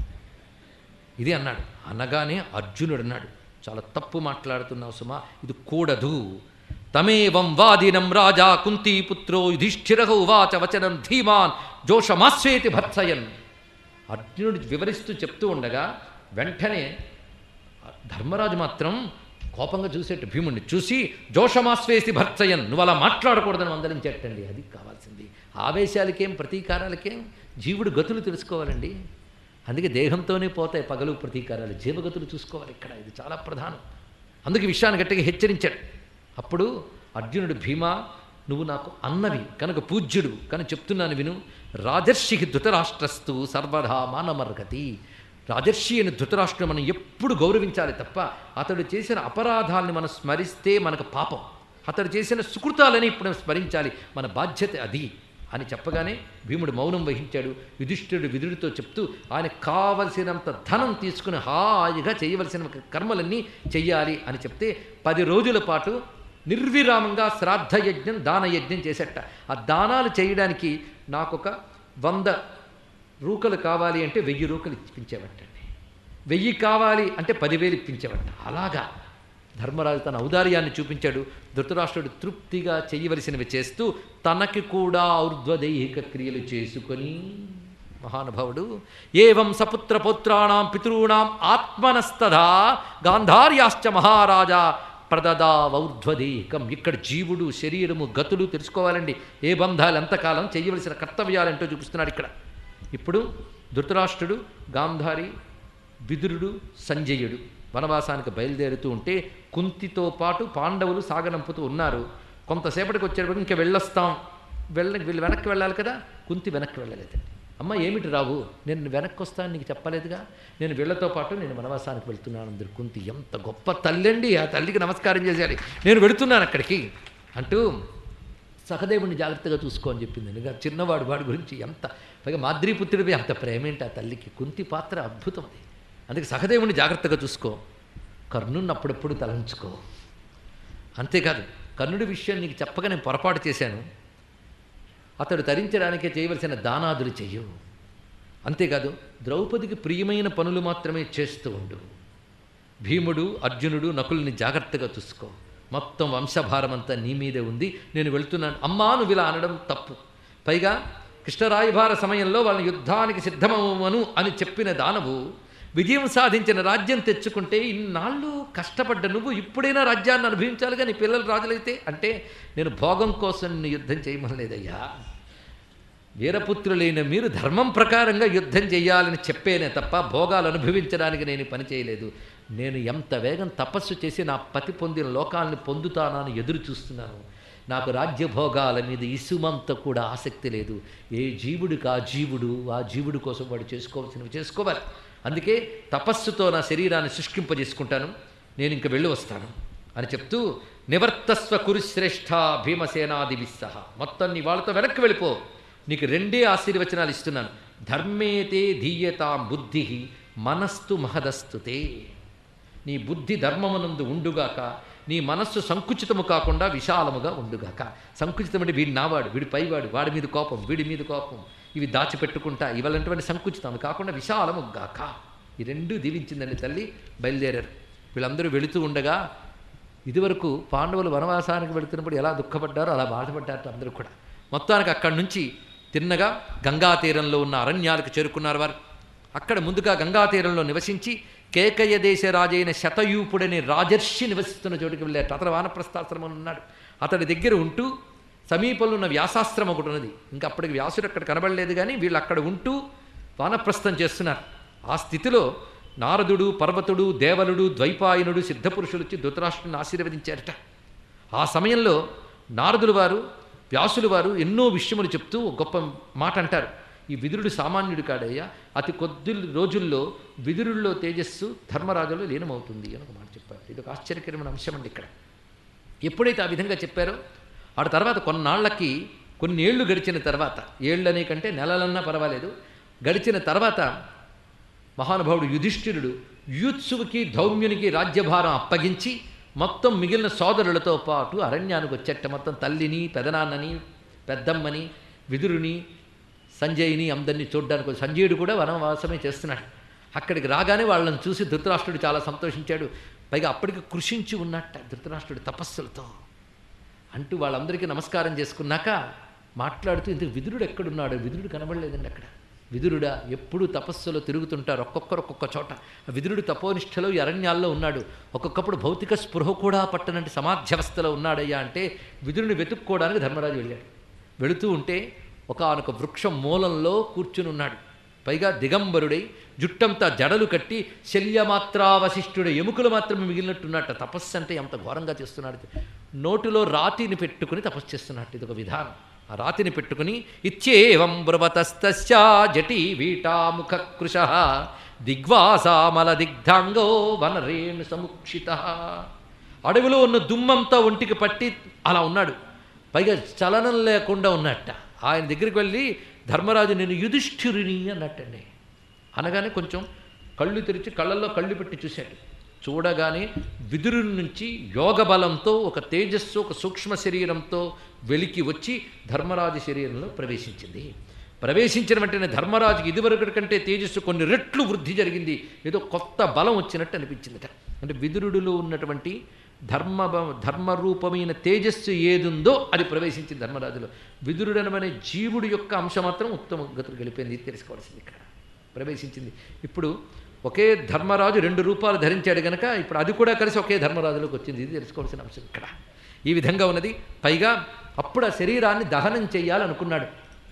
ఇది అన్నాడు అనగానే అర్జునుడు అన్నాడు చాలా తప్పు మాట్లాడుతున్నావు సుమా ఇది కూడదు తమేవం వాదినం రాజా కుంతీపుత్రో యుధిష్ఠిర ఉవాచ వచనం ధీమాన్ జోషమాస్వేతి భత్సయన్ అర్జునుడు వివరిస్తూ చెప్తూ ఉండగా వెంటనే ధర్మరాజు మాత్రం కోపంగా చూసేట్టు భీముడిని చూసి జోషమాస్వేసి భర్చయన్ నువ్వు అలా మాట్లాడకూడదని మందలించేటండి అది కావాల్సింది ఆవేశాలకేం ప్రతీకారాలకేం జీవుడు గతులు తెలుసుకోవాలండి అందుకే దేహంతోనే పోతాయి పగలు ప్రతీకారాలు జీవగతులు చూసుకోవాలి ఇక్కడ ఇది చాలా ప్రధానం అందుకే ఈ విషయాన్ని గట్టిగా హెచ్చరించాడు అప్పుడు అర్జునుడు భీమా నువ్వు నాకు అన్నవి కనుక పూజ్యుడు కానీ చెప్తున్నాను విను రాజర్షికి ధృతరాష్ట్రస్తు సర్వదా మానమర్గతి రాజర్షి అని ధృతరాష్ట్రం మనం ఎప్పుడు గౌరవించాలి తప్ప అతడు చేసిన అపరాధాలని మనం స్మరిస్తే మనకు పాపం అతడు చేసిన సుకృతాలని ఇప్పుడు స్మరించాలి మన బాధ్యత అది అని చెప్పగానే భీముడు మౌనం వహించాడు యుధిష్ఠిరుడు విదుడితో చెప్తూ ఆయన కావలసినంత ధనం తీసుకుని హాయిగా చేయవలసిన కర్మలన్నీ చెయ్యాలి అని చెప్తే పది రోజుల పాటు నిర్విరామంగా శ్రాద్ధ యజ్ఞం దాన యజ్ఞం చేసేట ఆ దానాలు చేయడానికి నాకొక వంద రూకలు కావాలి అంటే వెయ్యి రూకలు ఇప్పించేవటండి వెయ్యి కావాలి అంటే పదివేలు ఇప్పించేవట అలాగా ధర్మరాజు తన ఔదార్యాన్ని చూపించాడు ధృతరాష్ట్రుడు తృప్తిగా చేయవలసినవి చేస్తూ తనకి కూడా ఔర్ధ్వదైహిక క్రియలు చేసుకొని మహానుభావుడు ఏవం సపుత్ర పౌత్రాణం పితॄణాం ఆత్మనస్తదా గాంధార్యాశ్చ మహారాజా ప్రదదా ఔర్ధ్వదైహికం ఇక్కడ జీవుడు శరీరము గతులు తెలుసుకోవాలండి ఏ బంధాలు ఎంతకాలం చేయవలసిన కర్తవ్యాలంటో చూపిస్తున్నాడు ఇక్కడ ఇప్పుడు ధృతరాష్ట్రుడు గాంధారి విదురుడు సంజయుడు వనవాసానికి బయలుదేరుతూ ఉంటే కుంతితో పాటు పాండవులు సాగనంపుతూ ఉన్నారు కొంతసేపటికి వచ్చేటప్పుడు ఇంకా వెళ్ళొస్తాం వెళ్ళ వీళ్ళు వెనక్కి వెళ్ళాలి కదా కుంతి వెనక్కి వెళ్ళలేదు అమ్మ ఏమిటి రావు నేను వెనక్కి వస్తాను నీకు చెప్పలేదుగా నేను వీళ్ళతో పాటు నేను వనవాసానికి వెళ్తున్నాను అందరు కుంతి ఎంత గొప్ప తల్లండి ఆ తల్లికి నమస్కారం చేసేయాలి నేను వెళుతున్నాను అక్కడికి అంటూ సహదేవుని జాగ్రత్తగా చూసుకో అని చెప్పింది ఎందుకంటే చిన్నవాడు వాడి గురించి ఎంత పైగా మాద్రీపుత్రుడివి అంత ప్రేమేంటి ఆ తల్లికి కుంతి పాత్ర అద్భుతం అది అందుకే సహదేవుని జాగ్రత్తగా చూసుకో కర్ణుని అప్పుడప్పుడు తలంచుకో అంతేకాదు కర్ణుడి విషయం నీకు చెప్పగా నేను పొరపాటు చేశాను అతడు తరించడానికే చేయవలసిన దానాదులు చెయ్యు అంతేకాదు ద్రౌపదికి ప్రియమైన పనులు మాత్రమే చేస్తూ ఉండు భీముడు అర్జునుడు నకుల్ని జాగ్రత్తగా చూసుకో మొత్తం వంశభారం అంతా నీ మీదే ఉంది నేను వెళ్తున్నాను అమ్మా నువ్వు ఇలా అనడం తప్పు పైగా కృష్ణరాయభార సమయంలో వాళ్ళని యుద్ధానికి సిద్ధమవను అని చెప్పిన దానవు విజయం సాధించిన రాజ్యం తెచ్చుకుంటే ఇన్నాళ్ళు కష్టపడ్డ నువ్వు ఇప్పుడైనా రాజ్యాన్ని అనుభవించాలిగా నీ పిల్లలు రాజులైతే అంటే నేను భోగం కోసం నిన్ను యుద్ధం చేయమలేదయ్యా వీరపుత్రులైన మీరు ధర్మం ప్రకారంగా యుద్ధం చేయాలని చెప్పేనే తప్ప భోగాలు అనుభవించడానికి నేను ఈ పని చేయలేదు నేను ఎంత వేగం తపస్సు చేసి నా పతి పొందిన లోకాలను పొందుతానని ఎదురు చూస్తున్నాను నాకు రాజ్యభోగాల మీద ఇసుమంత కూడా ఆసక్తి లేదు ఏ జీవుడికి ఆ జీవుడు ఆ జీవుడి కోసం వాడు చేసుకోవాల్సినవి చేసుకోవాలి అందుకే తపస్సుతో నా శరీరాన్ని శుష్కింపజేసుకుంటాను నేను ఇంక వెళ్ళి వస్తాను అని చెప్తూ నివర్తస్వ కురుశ్రేష్ఠ భీమసేనాది విస్సహ మొత్తం నీ వాళ్ళతో వెనక్కి వెళ్ళిపో నీకు రెండే ఆశీర్వచనాలు ఇస్తున్నాను ధర్మేతే ధీయతాం బుద్ధి మనస్తు మహదస్తుతే నీ బుద్ధి ధర్మమునందు ఉండుగాక నీ మనస్సు సంకుచితము కాకుండా విశాలముగా ఉండుగాక సంకుచితం అంటే వీడి నావాడు వీడి పైవాడు వాడి మీద కోపం వీడి మీద కోపం ఇవి దాచిపెట్టుకుంటా ఇవాళంటువంటి సంకుచితం అవి కాకుండా విశాలము గాక ఈ రెండు దీవించిందండి తల్లి బయలుదేరారు వీళ్ళందరూ వెళుతూ ఉండగా ఇదివరకు పాండవులు వనవాసానికి వెళుతున్నప్పుడు ఎలా దుఃఖపడ్డారో అలా బాధపడ్డారు అందరూ కూడా మొత్తానికి అక్కడి నుంచి తిన్నగా గంగా తీరంలో ఉన్న అరణ్యాలకు చేరుకున్నారు వారు అక్కడ ముందుగా గంగా తీరంలో నివసించి కేకయ్య దేశ రాజైన శతయూపుడనే రాజర్షి నివసిస్తున్న చోటుకి వెళ్ళారు అతను వానప్రస్థాశ్రమం ఉన్నాడు అతడి దగ్గర ఉంటూ సమీపంలో ఉన్న వ్యాసాశ్రమం ఒకటి ఉన్నది ఇంకా అప్పటికి వ్యాసుడు అక్కడ కనబడలేదు కానీ వీళ్ళు అక్కడ ఉంటూ వానప్రస్థం చేస్తున్నారు ఆ స్థితిలో నారదుడు పర్వతుడు దేవలుడు ద్వైపాయనుడు సిద్ధపురుషులు వచ్చి ధృతరాష్ట్రుని ఆశీర్వదించారట ఆ సమయంలో నారదులు వారు వ్యాసులు వారు ఎన్నో విషయములు చెప్తూ ఒక గొప్ప మాట అంటారు ఈ విదురుడు సామాన్యుడు కాడయ్యా అతి కొద్ది రోజుల్లో విదురుల్లో తేజస్సు ధర్మరాజులో లీనమవుతుంది అని ఒక మాట చెప్పారు ఇది ఒక ఆశ్చర్యకరమైన అంశం అండి ఇక్కడ ఎప్పుడైతే ఆ విధంగా చెప్పారో ఆ తర్వాత కొన్నాళ్లకి కొన్ని ఏళ్ళు గడిచిన తర్వాత ఏళ్ళు అనే కంటే నెలలన్నా పర్వాలేదు గడిచిన తర్వాత మహానుభావుడు యుధిష్ఠిరుడు యూత్సువుకి ధౌమ్యునికి రాజ్యభారం అప్పగించి మొత్తం మిగిలిన సోదరులతో పాటు అరణ్యానికి వచ్చేట మొత్తం తల్లిని పెదనాన్నని పెద్దమ్మని విదురుని సంజయ్ని అందరినీ చూడడానికి వచ్చి- సంజయుడు కూడా వనవాసమే చేస్తున్నాడు అక్కడికి రాగానే వాళ్ళని చూసి ధృతరాష్ట్రుడు చాలా సంతోషించాడు పైగా అప్పటికి కృషించి ఉన్నట్ట ధృతరాష్ట్రుడు తపస్సులతో అంటూ వాళ్ళందరికీ నమస్కారం చేసుకున్నాక మాట్లాడుతూ ఇంతకు విదురుడు ఎక్కడున్నాడు విదురుడు కనబడలేదండి అక్కడ విదురుడా ఎప్పుడూ తపస్సులో తిరుగుతుంటారు ఒక్కొక్కరు ఒక్కొక్క చోట ఆ విదురుడు తపోనిష్టలో ఈ అరణ్యాల్లో ఉన్నాడు ఒక్కొక్కప్పుడు భౌతిక స్పృహ కూడా పట్టనంటి సమాధ్యవస్థలో ఉన్నాడయ్యా అంటే విదురుని వెతుక్కోవడానికి ధర్మరాజు వెళ్ళాడు వెళుతూ ఉంటే ఒకానొక వృక్షం మూలంలో కూర్చుని ఉన్నాడు పైగా దిగంబరుడై జుట్టంతా జడలు కట్టి శల్యమాత్రావశిష్ఠుడు ఎముకలు మాత్రమే మిగిలినట్టున్నట్ట తపస్సు అంటే ఎంత ఘోరంగా చేస్తున్నాడు నోటిలో రాతిని పెట్టుకుని తపస్సు చేస్తున్నట్టు ఇది ఒక విధానం ఆ రాతిని పెట్టుకుని ఇచ్చేవం బ్రవతస్తస్యా జటి వీటాముఖ కృశ దిగ్వాసామల దిగ్ధాంగో వనరేణు సముక్షిత అడవిలో ఉన్న దుమ్మంతా ఒంటికి పట్టి అలా ఉన్నాడు పైగా చలనం లేకుండా ఉన్నట్ట ఆయన దగ్గరికి వెళ్ళి ధర్మరాజు నేను యుధిష్ఠిరుని అన్నట్టండి అనగానే కొంచెం కళ్ళు తెరిచి కళ్ళల్లో కళ్ళు పెట్టి చూశాడు చూడగానే విదురుని నుంచి యోగ బలంతో ఒక తేజస్సు ఒక సూక్ష్మ శరీరంతో వెలికి వచ్చి ధర్మరాజు శరీరంలో ప్రవేశించింది ప్రవేశించిన వెంటనే ధర్మరాజుకి ఇదివరకటి కంటే తేజస్సు కొన్ని రెట్లు వృద్ధి జరిగింది ఏదో కొత్త బలం వచ్చినట్టు అనిపించిందట అంటే విదురుడిలో ఉన్నటువంటి ధర్మ ధర్మరూపమైన తేజస్సు ఏదుందో అది ప్రవేశించింది ధర్మరాజులో విదురుడనమనే జీవుడి యొక్క అంశం మాత్రం ఉత్తమ గతులు గెలిపోయింది ఇది తెలుసుకోవాల్సింది ఇక్కడ ప్రవేశించింది ఇప్పుడు ఒకే ధర్మరాజు రెండు రూపాలు ధరించాడు గనక ఇప్పుడు అది కూడా కలిసి ఒకే ధర్మరాజులోకి వచ్చింది ఇది తెలుసుకోవాల్సిన అంశం ఇక్కడ ఈ విధంగా ఉన్నది పైగా అప్పుడు ఆ శరీరాన్ని దహనం చేయాలనుకున్నాడు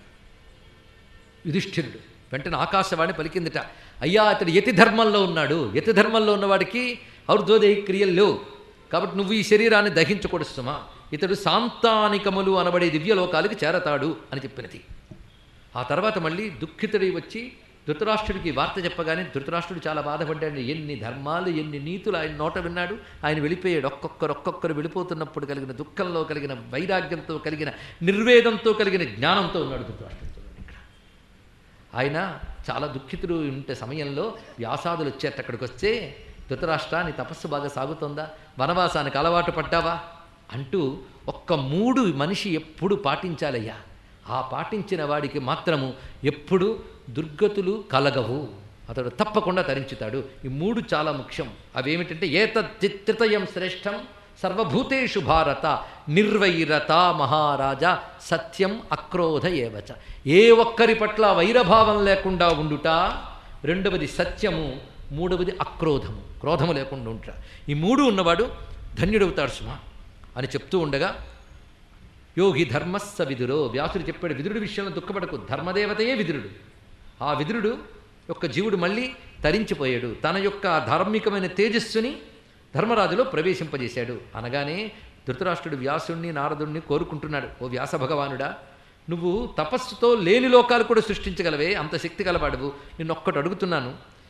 యుధిష్ఠిరుడు వెంటనే ఆకాశవాణి పలికిందిట అయ్యా అతడు యతి ధర్మంలో ఉన్నాడు యతి ధర్మంలో ఉన్నవాడికి ఔర్ధ్వోదయ క్రియలు లేవు కాబట్టి నువ్వు ఈ శరీరాన్ని దహించకూడదు సుమా ఇతడు సాంతానికములు అనబడే దివ్యలోకాలకు చేరతాడు అని చెప్పినది ఆ తర్వాత మళ్ళీ దుఃఖితుడై వచ్చి ధృతరాష్ట్రుడికి ఈ వార్త చెప్పగానే ధృతరాష్ట్రుడు చాలా బాధపడ్డాడు ఎన్ని ధర్మాలు ఎన్ని నీతులు ఆయన నోట విన్నాడు ఆయన వెళ్ళిపోయాడు ఒక్కొక్కరు ఒక్కొక్కరు వెళ్ళిపోతున్నప్పుడు కలిగిన దుఃఖంలో కలిగిన వైరాగ్యంతో కలిగిన నిర్వేదంతో కలిగిన జ్ఞానంతో ఉన్నాడు ధృతరాష్ట్రుడితో ఇక్కడ ఆయన చాలా దుఃఖితుడు ఉంటే సమయంలో వ్యాసాదులు వచ్చేట అక్కడికి వస్తే ధృతరాష్ట్ర నీ తపస్సు బాగా సాగుతోందా వనవాసానికి అలవాటు పడ్డావా అంటూ ఒక్క మూడు మనిషి ఎప్పుడు పాటించాలయ్యా ఆ పాటించిన వాడికి మాత్రము ఎప్పుడు దుర్గతులు కలగవు అతడు తప్పకుండా తరించుతాడు ఈ మూడు చాలా ముఖ్యం అవేమిటంటే ఏతత్రితయం శ్రేష్టం సర్వభూతేషు భారత నిర్వైరత మహారాజా సత్యం అక్రోధ ఏవచ ఏ ఒక్కరి పట్ల వైరభావం లేకుండా ఉండుట రెండవది సత్యము మూడవది అక్రోధము క్రోధము లేకుండా ఉంటుట ఈ మూడు ఉన్నవాడు ధన్యుడవుతాడు సుమా అని చెప్తూ ఉండగా యోగి ధర్మస్స విదురో వ్యాసుడు చెప్పాడు విదురుడి విషయంలో దుఃఖపడకు ధర్మదేవతయే విదురుడు ఆ విదురుడు యొక్క జీవుడు మళ్ళీ తరించిపోయాడు తన యొక్క ధార్మికమైన తేజస్సుని ధర్మరాజులో ప్రవేశింపజేశాడు అనగానే ధృతరాష్ట్రుడు వ్యాసుణ్ణి నారదుణ్ణి కోరుకుంటున్నాడు ఓ వ్యాస భగవానుడా నువ్వు తపస్సుతో లేని లోకాలు కూడా సృష్టించగలవే అంత శక్తి గలవాడువు నిన్నొక్కటి అడుగుతున్నాను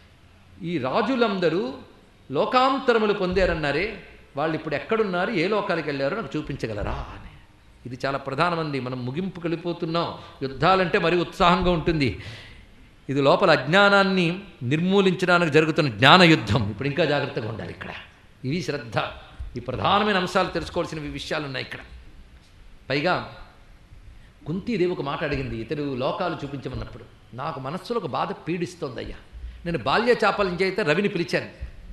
ఈ రాజులందరూ లోకాంతరములు పొందారన్నారే వాళ్ళు ఇప్పుడు ఎక్కడున్నారు ఏ లోకాలకు వెళ్ళారో నాకు చూపించగలరా అని ఇది చాలా ప్రధానమంది మనం ముగింపుకు వెళ్ళిపోతున్నాం యుద్ధాలంటే మరీ ఉత్సాహంగా ఉంటుంది ఇది లోపల అజ్ఞానాన్ని నిర్మూలించడానికి జరుగుతున్న జ్ఞాన యుద్ధం ఇప్పుడు ఇంకా జాగ్రత్తగా ఉండాలి ఇక్కడ ఇవి శ్రద్ధ ఈ ప్రధానమైన అంశాలు తెలుసుకోవాల్సిన విషయాలు ఉన్నాయి ఇక్కడ పైగా కుంతీదేవి ఒక మాట అడిగింది ఇతడు లోకాలు చూపించమన్నప్పుడు నాకు మనస్సులో ఒక బాధ పీడిస్తోందయ్యా నేను బాల్య చాపల అయితే రవిని పిలిచాను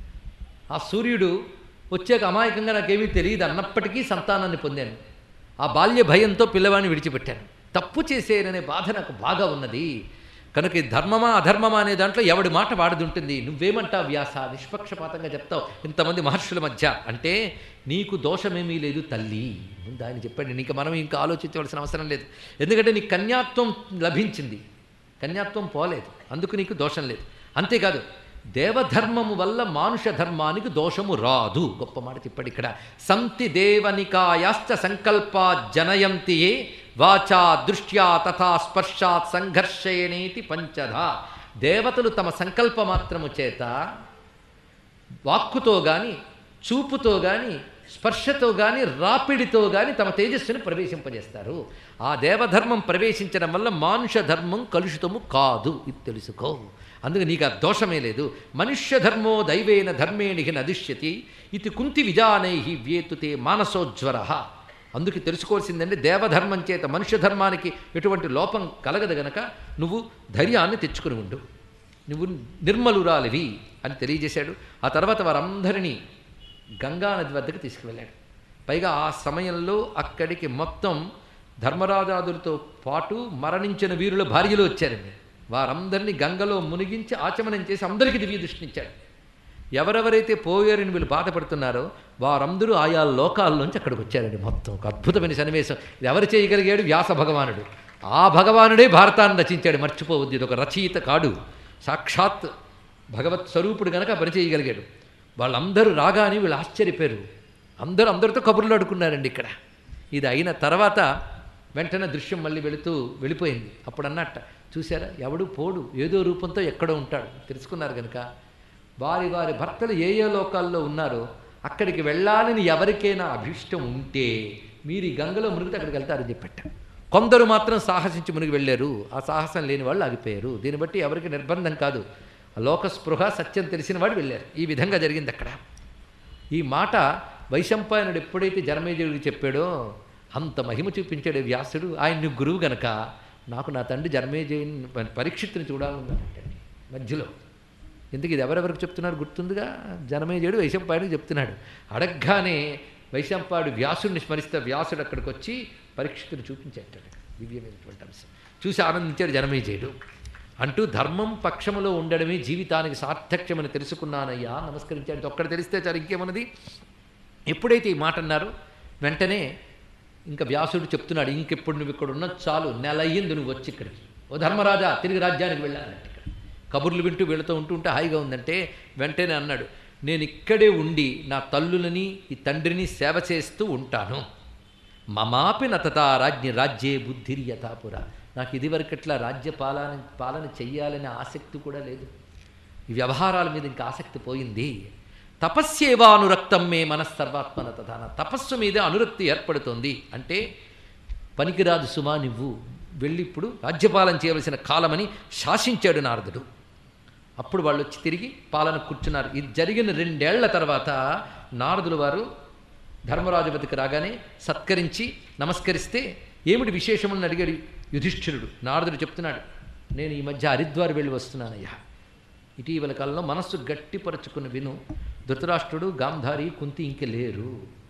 ఆ సూర్యుడు వచ్చాక అమాయకంగా నాకేమీ తెలియదు అన్నప్పటికీ సంతానాన్ని పొందాను ఆ బాల్య భయంతో పిల్లవాడిని విడిచిపెట్టాను తప్పు చేసేననే బాధ నాకు బాగా ఉన్నది కనుక ఈ ధర్మమా అధర్మమా అనే దాంట్లో ఎవడి మాట వాడిది ఉంటుంది నువ్వేమంటావు వ్యాస నిష్పక్షపాతంగా చెప్తావు ఇంతమంది మహర్షుల మధ్య అంటే నీకు దోషమేమీ లేదు తల్లి ముందు ఆయన చెప్పండి నీకు మనం ఇంకా ఆలోచించవలసిన అవసరం లేదు ఎందుకంటే నీకు కన్యాత్వం లభించింది కన్యాత్వం పోలేదు అందుకు నీకు దోషం లేదు అంతేకాదు దేవధర్మము వల్ల మానుష ధర్మానికి దోషము రాదు గొప్ప మాట చెప్పాడు ఇక్కడ సంతి దేవనికాయాశ్చ సంకల్పా జనయంతియే వాచా దృష్ట్యా తథా స్పర్శాత్ సంఘర్షయనేతి పంచధ దేవతలు తమ సంకల్ప మాత్రము చేత వాక్కుతో గాని చూపుతో గాని స్పర్శతో గాని రాపిడితో గాని తమ తేజస్సుని ప్రవేశింపజేస్తారు ఆ దేవధర్మం ప్రవేశించడం వల్ల మానుష ధర్మం కలుషితము కాదు ఇది తెలుసుకో అందుకే నీకు ఆ దోషమే లేదు మనుష్య ధర్మో దైవేన ధర్మేణి నదిష్యతి ఇది కుంతి విజానై వ్యేతుతే మానసోజ్వర అందుకే తెలుసుకోవాల్సిందంటే దేవధర్మం చేత మనుష్య ధర్మానికి ఎటువంటి లోపం కలగదు గనక నువ్వు ధైర్యాన్ని తెచ్చుకుని ఉండు నువ్వు నిర్మలురాలివి అని తెలియజేశాడు ఆ తర్వాత వారందరినీ గంగానది వద్దకు తీసుకువెళ్ళాడు పైగా ఆ సమయంలో అక్కడికి మొత్తం ధర్మరాజాదులతో పాటు మరణించిన వీరుల భార్యలు వచ్చారండి వారందరినీ గంగలో మునిగించి ఆచమనం చేసి అందరికీ దివ్య దృష్టినిచ్చాడు ఎవరెవరైతే పోయారని వీళ్ళు బాధపడుతున్నారో వారందరూ ఆయా లోకాల్లోంచి అక్కడికి వచ్చారండి మొత్తం ఒక అద్భుతమైన సన్నివేశం ఇది ఎవరు చేయగలిగాడు వ్యాస భగవానుడు ఆ భగవానుడే భారతాన్ని రచించాడు మర్చిపోవద్దు ఇది ఒక రచయిత కాడు సాక్షాత్ భగవత్ స్వరూపుడు గనక పని చేయగలిగాడు వాళ్ళందరూ రాగానే వీళ్ళు ఆశ్చర్యపోయారు అందరూ అందరితో కబుర్లు అడుకున్నారండి ఇక్కడ ఇది అయిన తర్వాత వెంటనే దృశ్యం మళ్ళీ వెళుతూ వెళ్ళిపోయింది అప్పుడు అన్నట్ట చూసారా ఎవడు పోడు ఏదో రూపంతో ఎక్కడో ఉంటాడు తెలుసుకున్నారు కనుక వారి వారి భర్తలు ఏ ఏ లోకాల్లో ఉన్నారో అక్కడికి వెళ్ళాలని ఎవరికైనా అభిష్టం ఉంటే మీరు ఈ గంగలో మునిగితే అక్కడికి వెళ్తారని చెప్పట్ట కొందరు మాత్రం సాహసించి మునిగి వెళ్ళారు ఆ సాహసం లేని వాళ్ళు ఆగిపోయారు దీన్ని బట్టి ఎవరికి నిర్బంధం కాదు లోక స్పృహ సత్యం తెలిసిన వాడు వెళ్ళారు ఈ విధంగా జరిగింది అక్కడ ఈ మాట వైశంపాయనుడు ఎప్పుడైతే జనమేజయుడికి చెప్పాడో అంత మహిమ చూపించాడు వ్యాసుడు ఆయన్ని గురువు గనక నాకు నా తండ్రి జన్మేజయుని పరీక్షిత్తుని చూడాలన్నాడంటే మధ్యలో ఎందుకు ఇది ఎవరెవరికి చెప్తున్నారు గుర్తుందిగా జనమేజయుడు వైశంపాయుడికి చెప్తున్నాడు అడగ్గానే వైశంపాయుడు వ్యాసుడిని స్మరిస్తే వ్యాసుడు అక్కడికి వచ్చి పరీక్షితుని చూపించాడు దివ్యమైనటువంటి అంశం చూసి ఆనందించాడు జనమేజయుడు అంటూ ధర్మం పక్షములో ఉండడమే జీవితానికి సార్థక్యమని తెలుసుకున్నానయ్యా నమస్కరించాడు ఒక్కడ తెలిస్తే చాలు ఇంకేమన్నది ఎప్పుడైతే ఈ మాట అన్నారో వెంటనే ఇంకా వ్యాసుడు చెప్తున్నాడు ఇంకెప్పుడు నువ్వు ఇక్కడ ఉన్న చాలు నెల అయ్యింది నువ్వు వచ్చి ఇక్కడికి ఓ ధర్మరాజా తిరిగి రాజ్యానికి వెళ్ళాలంటే ఇక్కడ కబుర్లు వింటూ వెళుతూ ఉంటూ ఉంటే హాయిగా ఉందంటే వెంటనే అన్నాడు నేను ఇక్కడే ఉండి నా తల్లులని ఈ తండ్రిని సేవ చేస్తూ ఉంటాను మమాపి నతతా రాజ్ఞి రాజ్యే బుద్ధిరి యథాపుర నాకు ఇదివరకట్లా రాజ్య పాలన పాలన చెయ్యాలనే ఆసక్తి కూడా లేదు ఈ వ్యవహారాల మీద ఇంకా ఆసక్తి పోయింది తపస్సేవా అనురక్తం మే మనస్సర్వాత్మన తథాన తపస్సు మీద అనురక్తి ఏర్పడుతోంది అంటే పనికిరాదు సుమా నువ్వు వెళ్ళి ఇప్పుడు రాజ్యపాలన చేయవలసిన కాలమని శాసించాడు నారదుడు అప్పుడు వాళ్ళు వచ్చి తిరిగి పాలన కూర్చున్నారు ఇది జరిగిన రెండేళ్ల తర్వాత నారదులు వారు ధర్మరాజుపతికి రాగానే సత్కరించి నమస్కరిస్తే ఏమిటి విశేషములను అడిగాడు యుధిష్ఠిరుడు నారదుడు చెప్తున్నాడు నేను ఈ మధ్య హరిద్వార్ వెళ్ళి వస్తున్నానయ్యా ఇటీవల కాలంలో మనస్సు గట్టిపరుచుకుని విను ధృతరాష్ట్రుడు గాంధారి కుంతి ఇంక లేరు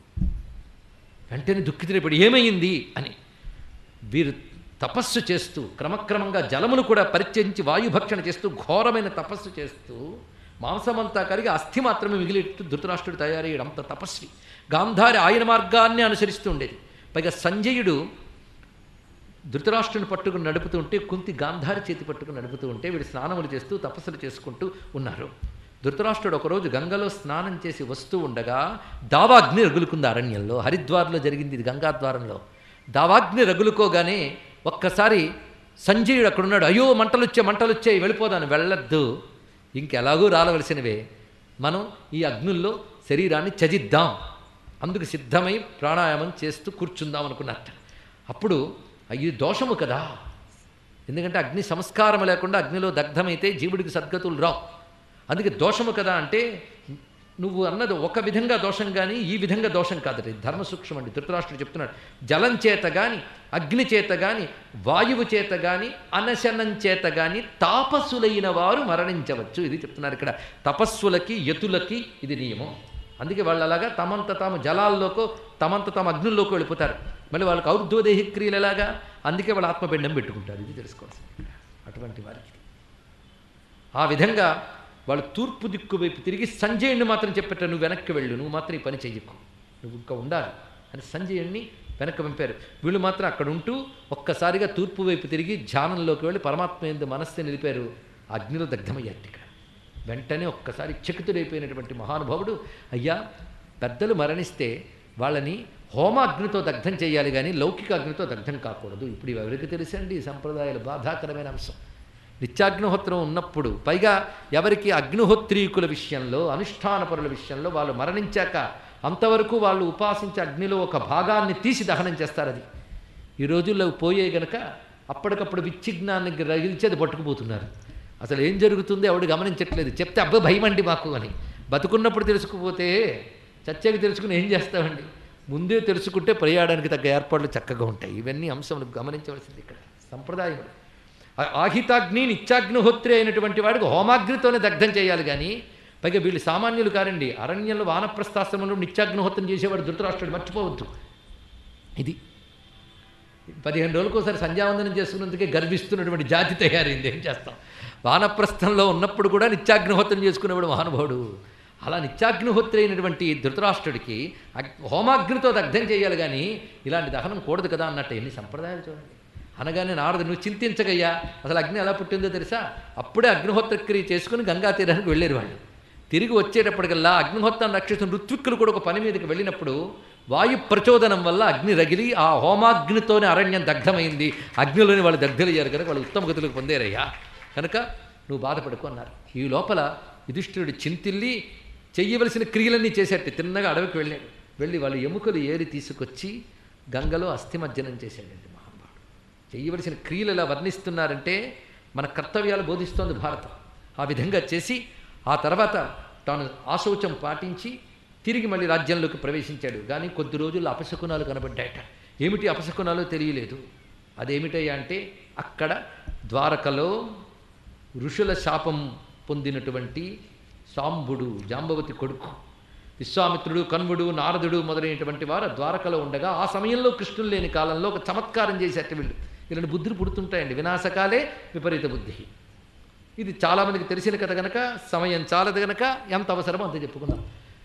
వెంటనే దుఃఖితుడిపడి ఏమైంది అని వీరు తపస్సు చేస్తూ క్రమక్రమంగా జలమును కూడా పరిత్యజించి వాయుభక్షణ చేస్తూ ఘోరమైన తపస్సు చేస్తూ మాంసమంతా కరిగి అస్థి మాత్రమే మిగిలేట్టు ధృతరాష్ట్రుడు తయారయ్యాడు అంత తపస్వి గాంధారి ఆయన మార్గాన్ని అనుసరిస్తూ ఉండేది పైగా సంజయుడు ధృతరాష్ట్రుని పట్టుకుని నడుపుతూ ఉంటే కుంతి గాంధారి చేతి పట్టుకుని నడుపుతూ ఉంటే వీడు స్నానములు చేస్తూ తపస్సులు చేసుకుంటూ ఉన్నారు ధృతరాష్ట్రుడు ఒకరోజు గంగలో స్నానం చేసి వస్తూ ఉండగా దావాగ్ని రగులుకుంది అరణ్యంలో హరిద్వార్లో జరిగింది ఇది గంగాద్వారంలో దావాగ్ని రగులుకోగానే ఒక్కసారి సంజయుడు అక్కడున్నాడు అయ్యో మంటలు వచ్చాయి మంటలు వచ్చాయి వెళ్ళిపోదాను వెళ్ళొద్దు ఇంకెలాగూ రాలవలసినవే మనం ఈ అగ్నుల్లో శరీరాన్ని చజిద్దాం అందుకు సిద్ధమై ప్రాణాయామం చేస్తూ కూర్చుందాం అనుకున్నట్ట అప్పుడు అయ్యి దోషము కదా ఎందుకంటే అగ్ని సంస్కారం లేకుండా అగ్నిలో దగ్ధమైతే జీవుడికి సద్గతులు రావు అందుకే దోషము కదా అంటే నువ్వు అన్నది ఒక విధంగా దోషం కానీ ఈ విధంగా దోషం కాదు ధర్మ సూక్ష్మం అండి ధృతరాష్ట్రుడు చెప్తున్నాడు జలం చేత కానీ అగ్ని చేత కానీ వాయువు చేత కానీ అనశనం చేత కానీ తాపస్సులైన వారు మరణించవచ్చు ఇది చెప్తున్నారు ఇక్కడ తపస్సులకి యతులకి ఇది నియమం అందుకే వాళ్ళు అలాగా తమంత తాము జలాల్లోకో తమంత తాము అగ్నుల్లోకి వెళ్ళిపోతారు మళ్ళీ వాళ్ళకి ఔర్ధ్వదేహి క్రియలు ఎలాగా అందుకే వాళ్ళు ఆత్మపిండం పెట్టుకుంటారు ఇది తెలుసుకోవాల్సింది అటువంటి వారికి ఆ విధంగా వాళ్ళు తూర్పు దిక్కు వైపు తిరిగి సంజయుడిని మాత్రం చెప్పేట నువ్వు వెనక్కి వెళ్ళు నువ్వు మాత్రం ఈ పని చెయ్యకు నువ్వు ఇంకా ఉండాలి అని సంజయుడిని వెనక్కి పంపారు వీళ్ళు మాత్రం అక్కడ ఉంటూ ఒక్కసారిగా తూర్పు వైపు తిరిగి ధ్యానంలోకి వెళ్ళి పరమాత్మ ఎందు మనస్సు నిలిపారు అగ్నిలో దగ్ధమయ్యారు ఇక్కడ వెంటనే ఒక్కసారి చకితుడైపోయినటువంటి మహానుభావుడు అయ్యా పెద్దలు మరణిస్తే వాళ్ళని హోమాగ్నితో దగ్ధం చేయాలి కానీ లౌకిక అగ్నితో దగ్ధం కాకూడదు ఇప్పుడు ఇవి ఎవరికి తెలుసండి ఈ సంప్రదాయాలు బాధాకరమైన అంశం నిత్యాగ్నిహోత్రం ఉన్నప్పుడు పైగా ఎవరికి అగ్నిహోత్రీకుల విషయంలో అనుష్ఠానపరుల విషయంలో వాళ్ళు మరణించాక అంతవరకు వాళ్ళు ఉపాసించే అగ్నిలో ఒక భాగాన్ని తీసి దహనం చేస్తారు అది ఈ రోజుల్లో పోయే గనక అప్పటికప్పుడు విచ్చిజ్ఞానికి రగిల్చి అది పట్టుకుపోతున్నారు అసలు ఏం జరుగుతుందో ఎవడు గమనించట్లేదు చెప్తే అబ్బాయి భయం అండి మాకు అని బతుకున్నప్పుడు తెలుసుకుపోతే చచ్చాక తెలుసుకుని ఏం చేస్తామండి ముందే తెలుసుకుంటే ప్రయాణానికి తగ్గ ఏర్పాట్లు చక్కగా ఉంటాయి ఇవన్నీ అంశములు గమనించవలసింది ఇక్కడ సంప్రదాయం ఆహితాగ్ని నిత్యాగ్నిహోత్రి అయినటువంటి వాడికి హోమాగ్నితోనే దగ్ధం చేయాలి కానీ పైగా వీళ్ళు సామాన్యులు కారండి అరణ్యంలో వానప్రస్థాశ్రమంలో నిత్యాగ్నిహోత్రం చేసేవాడు ధృతరాష్ట్రుడు మర్చిపోవద్దు ఇది పదిహేను రోజులకోసారి సంధ్యావందనం చేసుకున్నందుకే గర్విస్తున్నటువంటి జాతి తయారైంది ఏం చేస్తాం వానప్రస్థంలో ఉన్నప్పుడు కూడా నిత్యాగ్నిహోత్రం చేసుకునేవాడు మహానుభావుడు అలా నిత్యాగ్నిహోత్రి అయినటువంటి ధృతరాష్ట్రుడికి హోమాగ్నితో దగ్ధం చేయాలి కానీ ఇలాంటి దహనం కూడదు కదా అన్నట్టు ఎన్ని సంప్రదాయాలు చూడండి అనగానే నారదు నువ్వు చింతించగయ్యా అసలు అగ్ని ఎలా పుట్టిందో తెలుసా అప్పుడే అగ్నిహోత్ర క్రియ చేసుకుని గంగా తీరానికి వెళ్ళారు వాళ్ళు తిరిగి వచ్చేటప్పటికల్లా అగ్నిహోత్రాన్ని రక్షిస్తున్న ఋత్విక్కులు కూడా ఒక పని మీదకి వెళ్ళినప్పుడు వాయు ప్రచోదనం వల్ల అగ్ని రగిలి ఆ హోమాగ్నితోనే అరణ్యం దగ్ధమైంది అగ్నిలోని వాళ్ళు దగ్ధలయ్యారు కనుక వాళ్ళు ఉత్తమ గతులకు పొందారయ్యా కనుక నువ్వు బాధపడుకో అన్నారు ఈ లోపల యుధిష్ఠిరుడు చింతిల్లి చెయ్యవలసిన క్రియలన్నీ చేసేట్టు తిన్నగా అడవికి వెళ్ళాడు వెళ్ళి వాళ్ళు ఎముకలు ఏరి తీసుకొచ్చి గంగలో అస్థిమజ్జనం చేశాడండి మహానుభావుడు చేయవలసిన క్రియలు ఎలా వర్ణిస్తున్నారంటే మన కర్తవ్యాలు బోధిస్తోంది భారతం ఆ విధంగా చేసి ఆ తర్వాత తాను ఆశౌచం పాటించి తిరిగి మళ్ళీ రాజ్యంలోకి ప్రవేశించాడు కానీ కొద్ది రోజుల్లో అపశకునాలు కనబడ్డాయట ఏమిటి అపశకునాలో తెలియలేదు అదేమిటయ్యా అంటే అక్కడ ద్వారకలో ఋషుల శాపం పొందినటువంటి సాంబుడు జాంబవతి కొడుకు విశ్వామిత్రుడు కన్వుడు నారదుడు మొదలైనటువంటి వారు ద్వారకలో ఉండగా ఆ సమయంలో కృష్ణులు లేని కాలంలో ఒక చమత్కారం చేసేట వీళ్ళు ఇలాంటి బుద్ధులు పుడుతుంటాయండి వినాశకాలే విపరీత బుద్ధి ఇది చాలామందికి తెలిసిన కథ గనక సమయం చాలదు గనక ఎంత అవసరమో అంత చెప్పుకున్నాం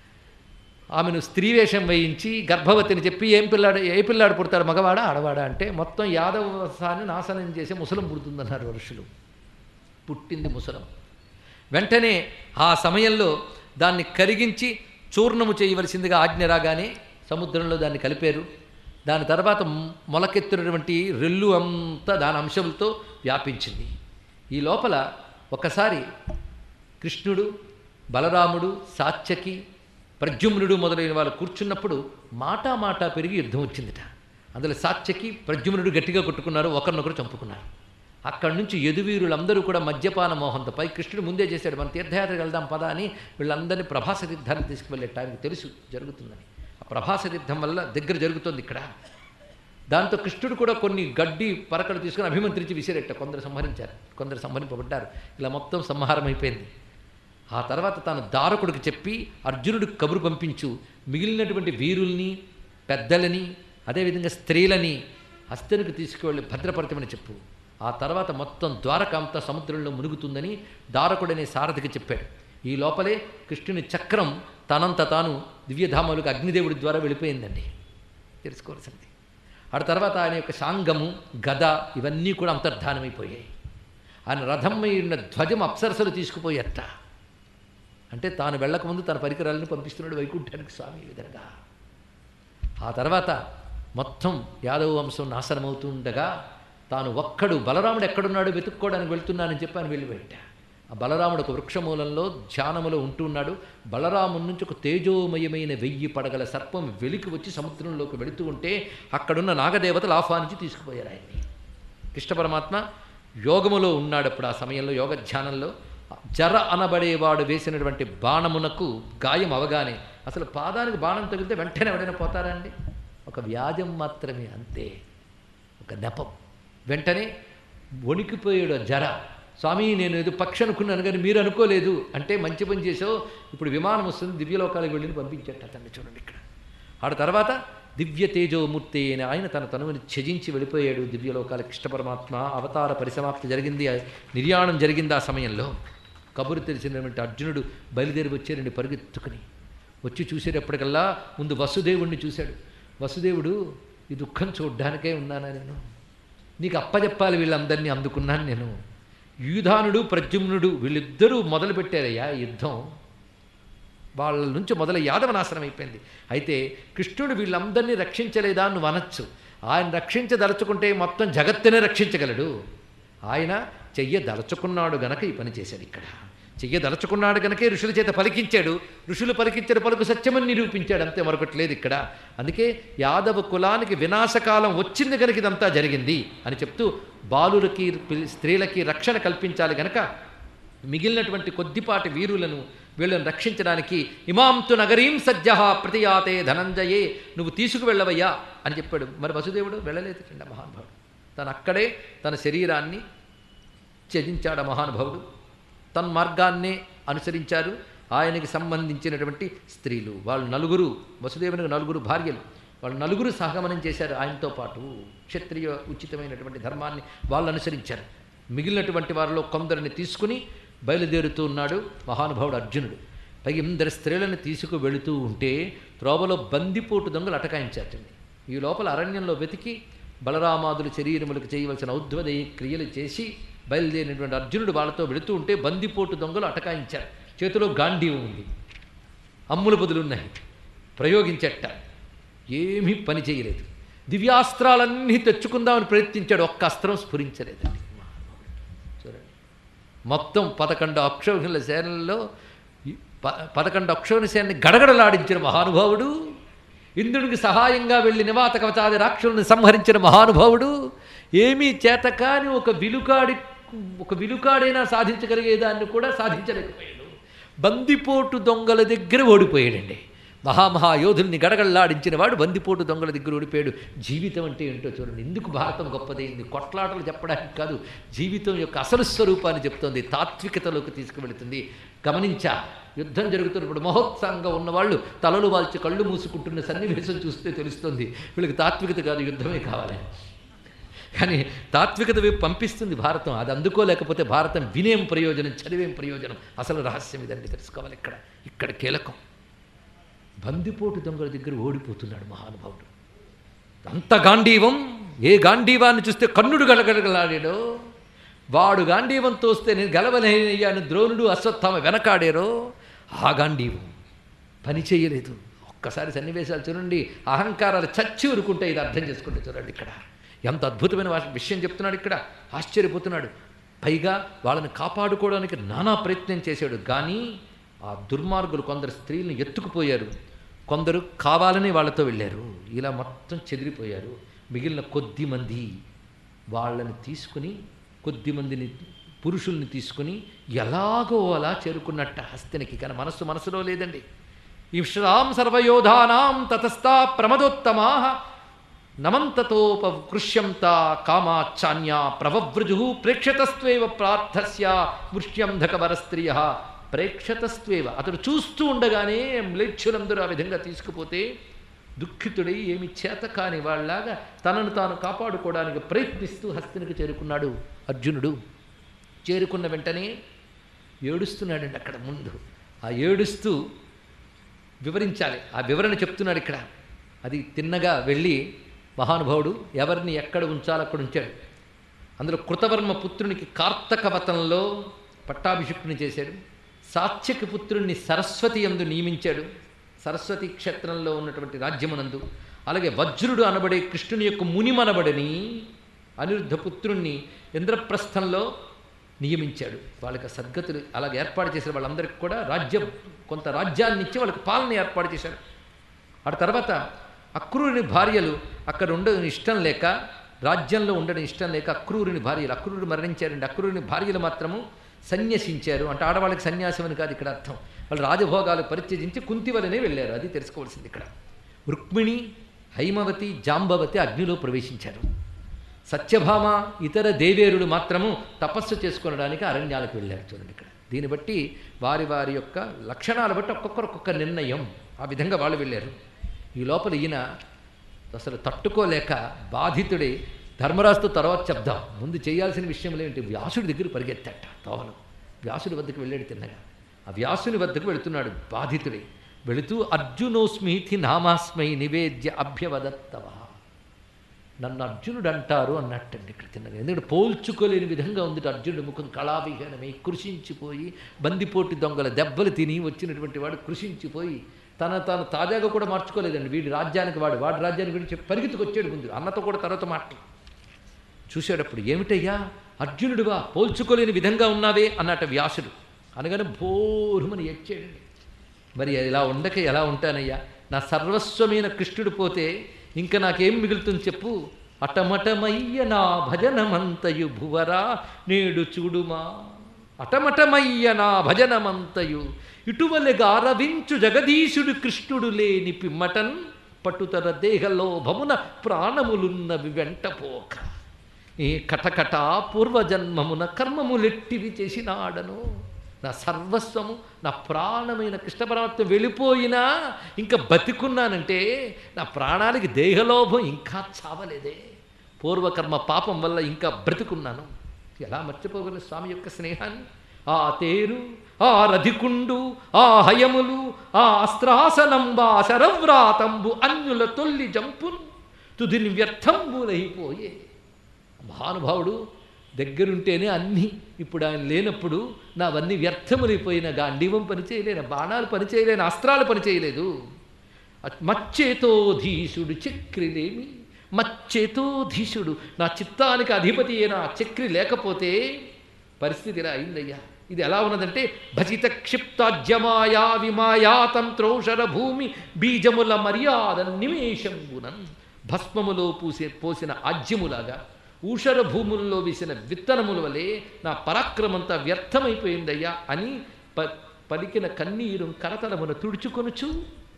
ఆమెను స్త్రీ వేషం వేయించి గర్భవతిని చెప్పి ఏం పిల్లాడు ఏ పిల్లాడు పుడతాడు మగవాడా ఆడవాడా అంటే మొత్తం యాదవ వంశాన్ని నాశనం చేసే ముసలం పుడుతుందన్నారు ఋషులు పుట్టింది ముసలం వెంటనే ఆ సమయంలో దాన్ని కరిగించి చూర్ణము చేయవలసిందిగా ఆజ్ఞ రాగానే సముద్రంలో దాన్ని కలిపారు దాని తర్వాత మొలకెత్తినటువంటి రెల్లు అంతా దాని అంశంతో వ్యాపించింది ఈ లోపల ఒకసారి కృష్ణుడు బలరాముడు సాత్యకి ప్రద్యుమ్నుడు మొదలైన వాళ్ళు కూర్చున్నప్పుడు మాటా మాటా పెరిగి యుద్ధం వచ్చిందిట అందులో సాత్యకి ప్రద్యుమ్నుడు గట్టిగా కొట్టుకున్నారు ఒకరినొకరు చంపుకున్నారు అక్కడి నుంచి యదువీరులందరూ కూడా మద్యపాన మోహంతో పై కృష్ణుడు ముందే చేశాడు మన తీర్థయాత్రకు వెళ్దాం పదా అని వీళ్ళందరినీ ప్రభాస తీర్థానికి తీసుకువెళ్ళే టైంకి తెలుసు జరుగుతుందని ఆ ప్రభాస తీర్థం వల్ల దగ్గర జరుగుతుంది ఇక్కడ దాంతో కృష్ణుడు కూడా కొన్ని గడ్డి పరకలు తీసుకుని అభిమంత్రించి విసిరెట్ట కొందరు సంహరించారు కొందరు సంహరింపబడ్డారు ఇలా మొత్తం సంహారం అయిపోయింది ఆ తర్వాత తాను దారకుడికి చెప్పి అర్జునుడికి కబురు పంపించు మిగిలినటువంటి వీరుల్ని పెద్దలని అదేవిధంగా స్త్రీలని హస్తనికి తీసుకువెళ్ళి భద్రపరచమని చెప్పు ఆ తర్వాత మొత్తం ద్వారకాంత సముద్రంలో మునుగుతుందని దారకుడనే సారథికి చెప్పాడు ఈ లోపలే కృష్ణుని చక్రం తనంత తాను దివ్యధామాలకు అగ్నిదేవుడి ద్వారా వెళ్ళిపోయిందండి తెలుసుకోవాల్సింది ఆ తర్వాత ఆయన యొక్క సాంగము గద ఇవన్నీ కూడా అంతర్ధానమైపోయాయి ఆయన రథం మీద ఉన్న ధ్వజం అప్సరసలు తీసుకుపోయట అంటే తాను వెళ్ళకముందు తన పరికరాలను పంపిస్తున్నాడు వైకుంఠానికి స్వామి ఈ విధంగా ఆ తర్వాత మొత్తం యాదవ వంశం నాశనమవుతుండగా తాను ఒక్కడు బలరాముడు ఎక్కడున్నాడో వెతుక్కోవడానికి వెళ్తున్నానని చెప్పి ఆయన వెళ్ళిపోయాట ఆ బలరాముడు ఒక వృక్షమూలంలో ధ్యానములో ఉంటున్నాడు బలరాముడి నుంచి ఒక తేజోమయమైన వెయ్యి పడగల సర్పం వెలికి వచ్చి సముద్రంలోకి వెళుతూ ఉంటే అక్కడున్న నాగదేవతలు ఆహ్వానించి తీసుకుపోయారు ఆయన్ని కృష్ణ పరమాత్మ యోగములో ఉన్నాడు అప్పుడు ఆ సమయంలో యోగ ధ్యానంలో జర అనబడేవాడు వేసినటువంటి బాణమునకు గాయం అవగానే అసలు పాదానికి బాణం తగిలితే వెంటనే ఎవడైనా పోతారా అండి ఒక వ్యాజం మాత్రమే అంతే ఒక నెపం వెంటనే వణికిపోయాడు ఆ జర స్వామి నేను ఏదో పక్షి అనుకున్నాను కానీ మీరు అనుకోలేదు అంటే మంచి పని చేసావు ఇప్పుడు విమానం వస్తుంది దివ్యలోకాలకు వెళ్ళి పంపించట అతన్ని చూడండి ఇక్కడ ఆడ తర్వాత దివ్య తేజోమూర్తి అయిన ఆయన తన తనువుని త్యజించి వెళ్ళిపోయాడు దివ్యలోకాల కృష్ణ పరమాత్మ అవతార పరిసమాప్తి జరిగింది ఆ నిర్యాణం జరిగింది ఆ సమయంలో కబురు తెలిసినటువంటి అర్జునుడు బయలుదేరి వచ్చారండి పరుగెత్తుకుని వచ్చి చూసేటప్పటికల్లా ముందు వసుదేవుణ్ణి చూశాడు వసుదేవుడు ఈ దుఃఖం చూడ్డానికే ఉన్నానా నేను నీకు అప్పచెప్పాలి వీళ్ళందరినీ అందుకున్నాను నేను యూధానుడు ప్రద్యుమ్నుడు వీళ్ళిద్దరూ మొదలుపెట్టారయ్యా యుద్ధం వాళ్ళ నుంచి మొదల యాదవ నాశనం అయిపోయింది అయితే కృష్ణుడు వీళ్ళందరినీ రక్షించలేదా అని నువ్వు అనొచ్చు ఆయన రక్షించదలుచుకుంటే మొత్తం జగత్తునే రక్షించగలడు ఆయన చెయ్యదలుచుకున్నాడు గనక ఈ పని చేశాడు ఇక్కడ చెయ్యదలుచుకున్నాడు గనకే ఋషుల చేత పలికించాడు ఋషులు పలికించిన పలుకు సత్యమని నిరూపించాడు అంతే మరొకటి లేదు ఇక్కడ అందుకే యాదవ కులానికి వినాశకాలం వచ్చింది గనక ఇదంతా జరిగింది అని చెప్తూ బాలులకి పిల్- స్త్రీలకి రక్షణ కల్పించాలి గనక మిగిలినటువంటి కొద్దిపాటి వీరులను వీళ్ళని రక్షించడానికి ఇమాంతు నగరీం సజ్జ ప్రతియాతే ధనంజయే నువ్వు తీసుకువెళ్ళవయ్యా అని చెప్పాడు మరి వసుదేవుడు వెళ్ళలేదు కింద మహానుభావుడు తను అక్కడే తన శరీరాన్ని త్యజించాడు ఆ మహానుభావుడు తన మార్గాన్నే అనుసరించారు ఆయనకి సంబంధించినటువంటి స్త్రీలు వాళ్ళు నలుగురు వసుదేవునికి నలుగురు భార్యలు వాళ్ళు నలుగురు సహగమనం చేశారు ఆయనతో పాటు క్షత్రియ ఉచితమైనటువంటి ధర్మాన్ని వాళ్ళు అనుసరించారు మిగిలినటువంటి వారిలో కొందరిని తీసుకుని బయలుదేరుతూ ఉన్నాడు మహానుభావుడు అర్జునుడు పైగా ఇందరి స్త్రీలను తీసుకు వెళుతూ ఉంటే త్రోవలో బందిపోటు దొంగలు అటకాయించారండి ఈ లోపల అరణ్యంలో వెతికి బలరామాదుల శరీరములకు చేయవలసిన ఔద్వదయ క్రియలు చేసి బయలుదేరినటువంటి అర్జునుడు వాళ్ళతో వెళుతూ ఉంటే బందిపోటు దొంగలు అటకాయించారు చేతిలో గాంధీవం ఉంది అమ్ముల బదులున్నాయి ప్రయోగించట ఏమీ పని చేయలేదు దివ్యాస్త్రాలన్నీ తెచ్చుకుందామని ప్రయత్నించాడు ఒక్క అస్త్రం స్ఫురించలేదండి చూడండి మొత్తం పదకొండు అక్షౌహిణుల సేనల్లో ఈ ప- పదకొండు అక్షౌహిణ సేనని గడగడలాడించిన మహానుభావుడు ఇంద్రుడికి సహాయంగా వెళ్ళి నివాత కవచాది రాక్షసులను సంహరించిన మహానుభావుడు ఏమీ చేతకాని ఒక విలుకాడి ఒక విలుకాడైనా సాధించగలిగేదాన్ని కూడా సాధించలేకపోయాడు బందిపోటు దొంగల దగ్గర ఓడిపోయాడండి మహామహాయోధుల్ని గడగడలాడించిన వాడు బందిపోటు దొంగల దగ్గర ఓడిపోయాడు జీవితం అంటే ఏంటో చూడండి ఎందుకు భారతం గొప్పదైంది కొట్లాటలు చెప్పడానికి కాదు జీవితం యొక్క అసలు స్వరూపాన్ని చెప్తోంది తాత్వికతలోకి తీసుకువెళుతుంది గమనించా యుద్ధం జరుగుతున్నప్పుడు మహోత్సాహంగా ఉన్నవాళ్ళు తలలు వాల్చి కళ్ళు మూసుకుంటున్న సన్నివేశం చూస్తే తెలుస్తుంది వీళ్ళకి తాత్వికత కాదు యుద్ధమే కావాలి కానీ తాత్వికత వైపు పంపిస్తుంది భారతం అది అందుకోలేకపోతే భారతం వినేం ప్రయోజనం చదివేం ప్రయోజనం అసలు రహస్యం ఇదండి తెలుసుకోవాలి ఇక్కడ ఇక్కడ కీలకం బందిపోటు దొంగల దగ్గర ఓడిపోతున్నాడు మహానుభావుడు అంత గాంధీవం ఏ గాంధీవాన్ని చూస్తే కన్నుడు గలగలగలాడాడో వాడు గాంధీవం తోస్తే నేను గెలవలేనయ్యాను ద్రోణుడు అశ్వత్థామ వెనకాడారో ఆ గాంధీవం పని చేయలేదు ఒక్కసారి సన్నివేశాలు చూడండి అహంకారాలు చచ్చి ఊరుకుంటే ఇది అర్థం చేసుకుంటే చూడండి ఇక్కడ ఎంత అద్భుతమైన వాష- విషయం చెప్తున్నాడు ఇక్కడ ఆశ్చర్యపోతున్నాడు పైగా వాళ్ళని కాపాడుకోవడానికి నానా ప్రయత్నం చేశాడు కానీ ఆ దుర్మార్గులు కొందరు స్త్రీలను ఎత్తుకుపోయారు కొందరు కావాలని వాళ్ళతో వెళ్ళారు ఇలా మొత్తం చెదిరిపోయారు మిగిలిన కొద్ది మంది వాళ్ళని తీసుకుని కొద్ది మందిని పురుషుల్ని తీసుకుని ఎలాగో అలా చేరుకున్నట్ట హస్తినికి కానీ మనస్సు మనసులో లేదండి ఇష్రాం సర్వయోధానాం తతస్థా ప్రమదోత్తమా నమంతతోపకృష్యంత కామాచ్చాన్యా ప్రవవ్రజు ప్రేక్షతస్త్వేవ ప్రార్థస్య మృష్యంధకవరస్త్రియ ప్రేక్షతస్త్వేవ అతడు చూస్తూ ఉండగానే మ్లేచ్ఛులందరూ ఆ విధంగా తీసుకుపోతే దుఃఖితుడై ఏమి చేత కాని వాళ్ళలాగా తనను తాను కాపాడుకోవడానికి ప్రయత్నిస్తూ హస్తినికి చేరుకున్నాడు అర్జునుడు చేరుకున్న వెంటనే ఏడుస్తున్నాడండి అక్కడ ముందు ఆ ఏడుస్తూ వివరించాలి ఆ వివరణ చెప్తున్నాడు ఇక్కడ అది తిన్నగా వెళ్ళి మహానుభావుడు ఎవరిని ఎక్కడ ఉంచాలో అక్కడ ఉంచాడు అందులో కృతవర్మ పుత్రునికి కార్తకవతంలో పట్టాభిషిక్తుని చేశాడు సాత్యక పుత్రుణ్ణి సరస్వతి యందు నియమించాడు సరస్వతి క్షేత్రంలో ఉన్నటువంటి రాజ్యమునందు అలాగే వజ్రుడు అనబడే కృష్ణుని యొక్క మునిమనబడని అనిరుద్ధ పుత్రుణ్ణి ఇంద్రప్రస్థంలో నియమించాడు వాళ్ళకి సద్గతులు అలాగే ఏర్పాటు చేశారు వాళ్ళందరికీ కూడా రాజ్యం కొంత రాజ్యాన్ని ఇచ్చి వాళ్ళకి పాలన ఏర్పాటు చేశారు ఆ తర్వాత అక్రూరుని భార్యలు అక్కడ ఉండడం ఇష్టం లేక రాజ్యంలో ఉండడం ఇష్టం లేక అక్రూరుని భార్యలు అక్రూరుడు మరణించారండి అక్రూరుని భార్యలు మాత్రము సన్యసించారు అంటే ఆడవాళ్ళకి సన్యాసం అని కాదు ఇక్కడ అర్థం వాళ్ళు రాజభోగాలు పరిత్యజించి కుంతి వలనే వెళ్ళారు అది తెలుసుకోవాల్సింది ఇక్కడ రుక్మిణి హైమవతి జాంబవతి అగ్నిలో ప్రవేశించారు సత్యభామ ఇతర దేవేరులు మాత్రము తపస్సు చేసుకొనడానికి అరణ్యాలకు వెళ్ళారు చూడండి ఇక్కడ దీన్ని బట్టి వారి వారి యొక్క లక్షణాలు బట్టి ఒక్కొక్కరు ఒక్కొక్క నిర్ణయం ఆ విధంగా వాళ్ళు వెళ్ళారు ఈ లోపల ఈయన అసలు తట్టుకోలేక బాధితుడి ధర్మరాజుతో తర్వాత చెప్దాం ముందు చేయాల్సిన విషయంలో ఏంటి వ్యాసుడి దగ్గర పరిగెత్తట తోవను వ్యాసుడి వద్దకు వెళ్ళాడు తిన్నగా ఆ వ్యాసుని వద్దకు వెళుతున్నాడు బాధితుడి వెళుతూ అర్జునోస్మితి నామాస్మై నివేద్య అభ్యవదత్తవ నన్ను అర్జునుడు అంటారు అన్నట్టండి ఇక్కడ తిన్నగా ఎందుకంటే పోల్చుకోలేని విధంగా ఉంది అర్జునుడు ముఖం కళావిహీనమై కృషించిపోయి బందిపోటు దొంగల దెబ్బలు తిని వచ్చినటువంటి వాడు కృషించిపోయి తన తాను తాజాగా కూడా మార్చుకోలేదండి వీడి రాజ్యానికి వాడు వాడి రాజ్యానికి వీడి చెప్పి పరిగెత్తుకొచ్చాడు ముందు అన్నతో కూడా తర్వాత మాటలు చూశాడప్పుడు ఏమిటయ్యా అర్జునుడివా పోల్చుకోలేని విధంగా ఉన్నావే అన్నట్ట వ్యాసుడు అనగానే భోరుమని ఎచ్చాడండి మరి ఇలా ఉండక ఎలా ఉంటానయ్యా నా సర్వస్వమైన కృష్ణుడు పోతే ఇంకా నాకేం మిగులుతుంది చెప్పు అటమటమయ్య నా భజనమంతయు భువరా నేడు చూడుమా అటమటమయ్య నా భజనమంతయు ఇటువలెగా అరవించు జగదీశుడు కృష్ణుడు లేని పిమ్మటన్ పట్టుతర దేహలోభమున ప్రాణములున్నవి వెంటపోక ఈ కటకట పూర్వజన్మమున కర్మములెట్టివి చేసినాడను నా సర్వస్వము నా ప్రాణమైన కృష్ణ పరమాత్మ వెళ్ళిపోయినా ఇంకా బతికున్నానంటే నా ప్రాణానికి దేహలోభం ఇంకా చావలేదే పూర్వకర్మ పాపం వల్ల ఇంకా బ్రతికున్నాను ఎలా మర్చిపోగలను స్వామి యొక్క స్నేహాన్ని ఆ తేరు ఆ రధికుండు ఆ హయములు ఆ అస్త్రాసనంబా శరవ్రాతంబు అన్యుల తొల్లి జంపున్ తుదిని వ్యర్థంబులైపోయే మహానుభావుడు దగ్గరుంటేనే అన్నీ ఇప్పుడు ఆయన లేనప్పుడు నావన్నీ వ్యర్థములైపోయిన గాంధీవం పనిచేయలేను బాణాలు పనిచేయలేను అస్త్రాలు పనిచేయలేదు మచ్చేతోధీశుడు చక్రిలేమి మచ్చేతోధీశుడు నా చిత్తానికి అధిపతి అయిన ఆ చక్రి లేకపోతే పరిస్థితి ఇలా అయిందయ్యా ఇది ఎలా ఉన్నదంటే భజిత క్షిప్తాజ్యమాయా విమాయా తంత్రోషర భూమి బీజముల మర్యాద నిమేషంబునన్ భస్మములో పూసే పోసిన ఆజ్యములాగా ఊషర భూముల్లో వేసిన విత్తనముల వలె నా పరాక్రమంతా వ్యర్థమైపోయిందయ్యా అని ప పలికిన కన్నీరు కరతలమున తుడుచుకొనుచు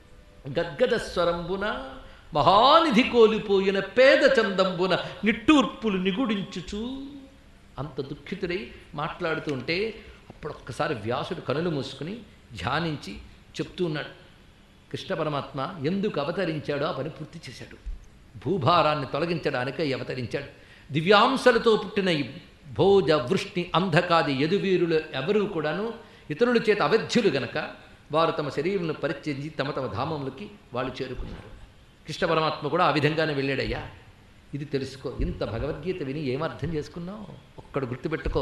గద్గద స్వరంబున మహానిధి కోల్పోయిన పేద చందంబున నిట్టూర్పులు నిగుడించుచు అంత దుఃఖితుడై మాట్లాడుతూ ఉంటే అప్పుడు ఒక్కసారి వ్యాసుడు కనులు మూసుకుని ధ్యానించి చెప్తూ ఉన్నాడు కృష్ణ పరమాత్మ ఎందుకు అవతరించాడో ఆ పని పూర్తి చేశాడు భూభారాన్ని తొలగించడానికే అవతరించాడు దివ్యాంశలతో పుట్టిన ఈ భోజ వృష్టి అంధకాది యదువీరులు ఎవరూ కూడాను ఇతరుల చేత అవధ్యులు గనక వారు తమ శరీరంలో పరిత్యజించి తమ తమ ధామములకి వాళ్ళు చేరుకున్నారు కృష్ణ పరమాత్మ కూడా ఆ విధంగానే వెళ్ళాడయ్యా ఇది తెలుసుకో ఇంత భగవద్గీత విని ఏమర్థం చేసుకున్నావు ఒక్కడు గుర్తుపెట్టుకో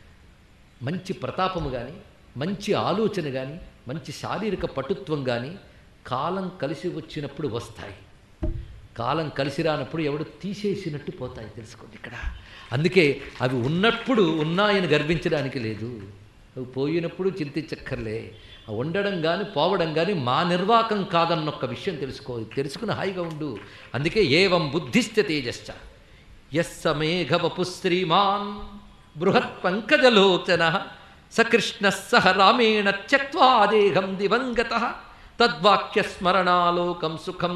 మంచి ప్రతాపము కానీ మంచి ఆలోచన కానీ మంచి శారీరక పటుత్వం కానీ కాలం కలిసి వచ్చినప్పుడు వస్తాయి కాలం కలిసి రానప్పుడు ఎవడు తీసేసినట్టు పోతాయి తెలుసుకోండి ఇక్కడ అందుకే అవి ఉన్నప్పుడు ఉన్నాయని గర్వించడానికి లేదు అవి పోయినప్పుడు చింతించక్కర్లే ఆ ఉండడం కానీ పోవడం కానీ మా నిర్వాకం కాదన్న ఒక్క విషయం తెలుసుకో ఇది తెలుసుకుని హాయిగా ఉండు అందుకే ఏవం బుద్ధిశ్చ తేజశ్చ యస్స మేఘవపు శ్రీమాన్ బృహత్ పంకజలోచన సకృష్ణ సహ రామేణ త్యక్వా దేహం దివంగత తద్వాక్యస్మరణాలోకం సుఖం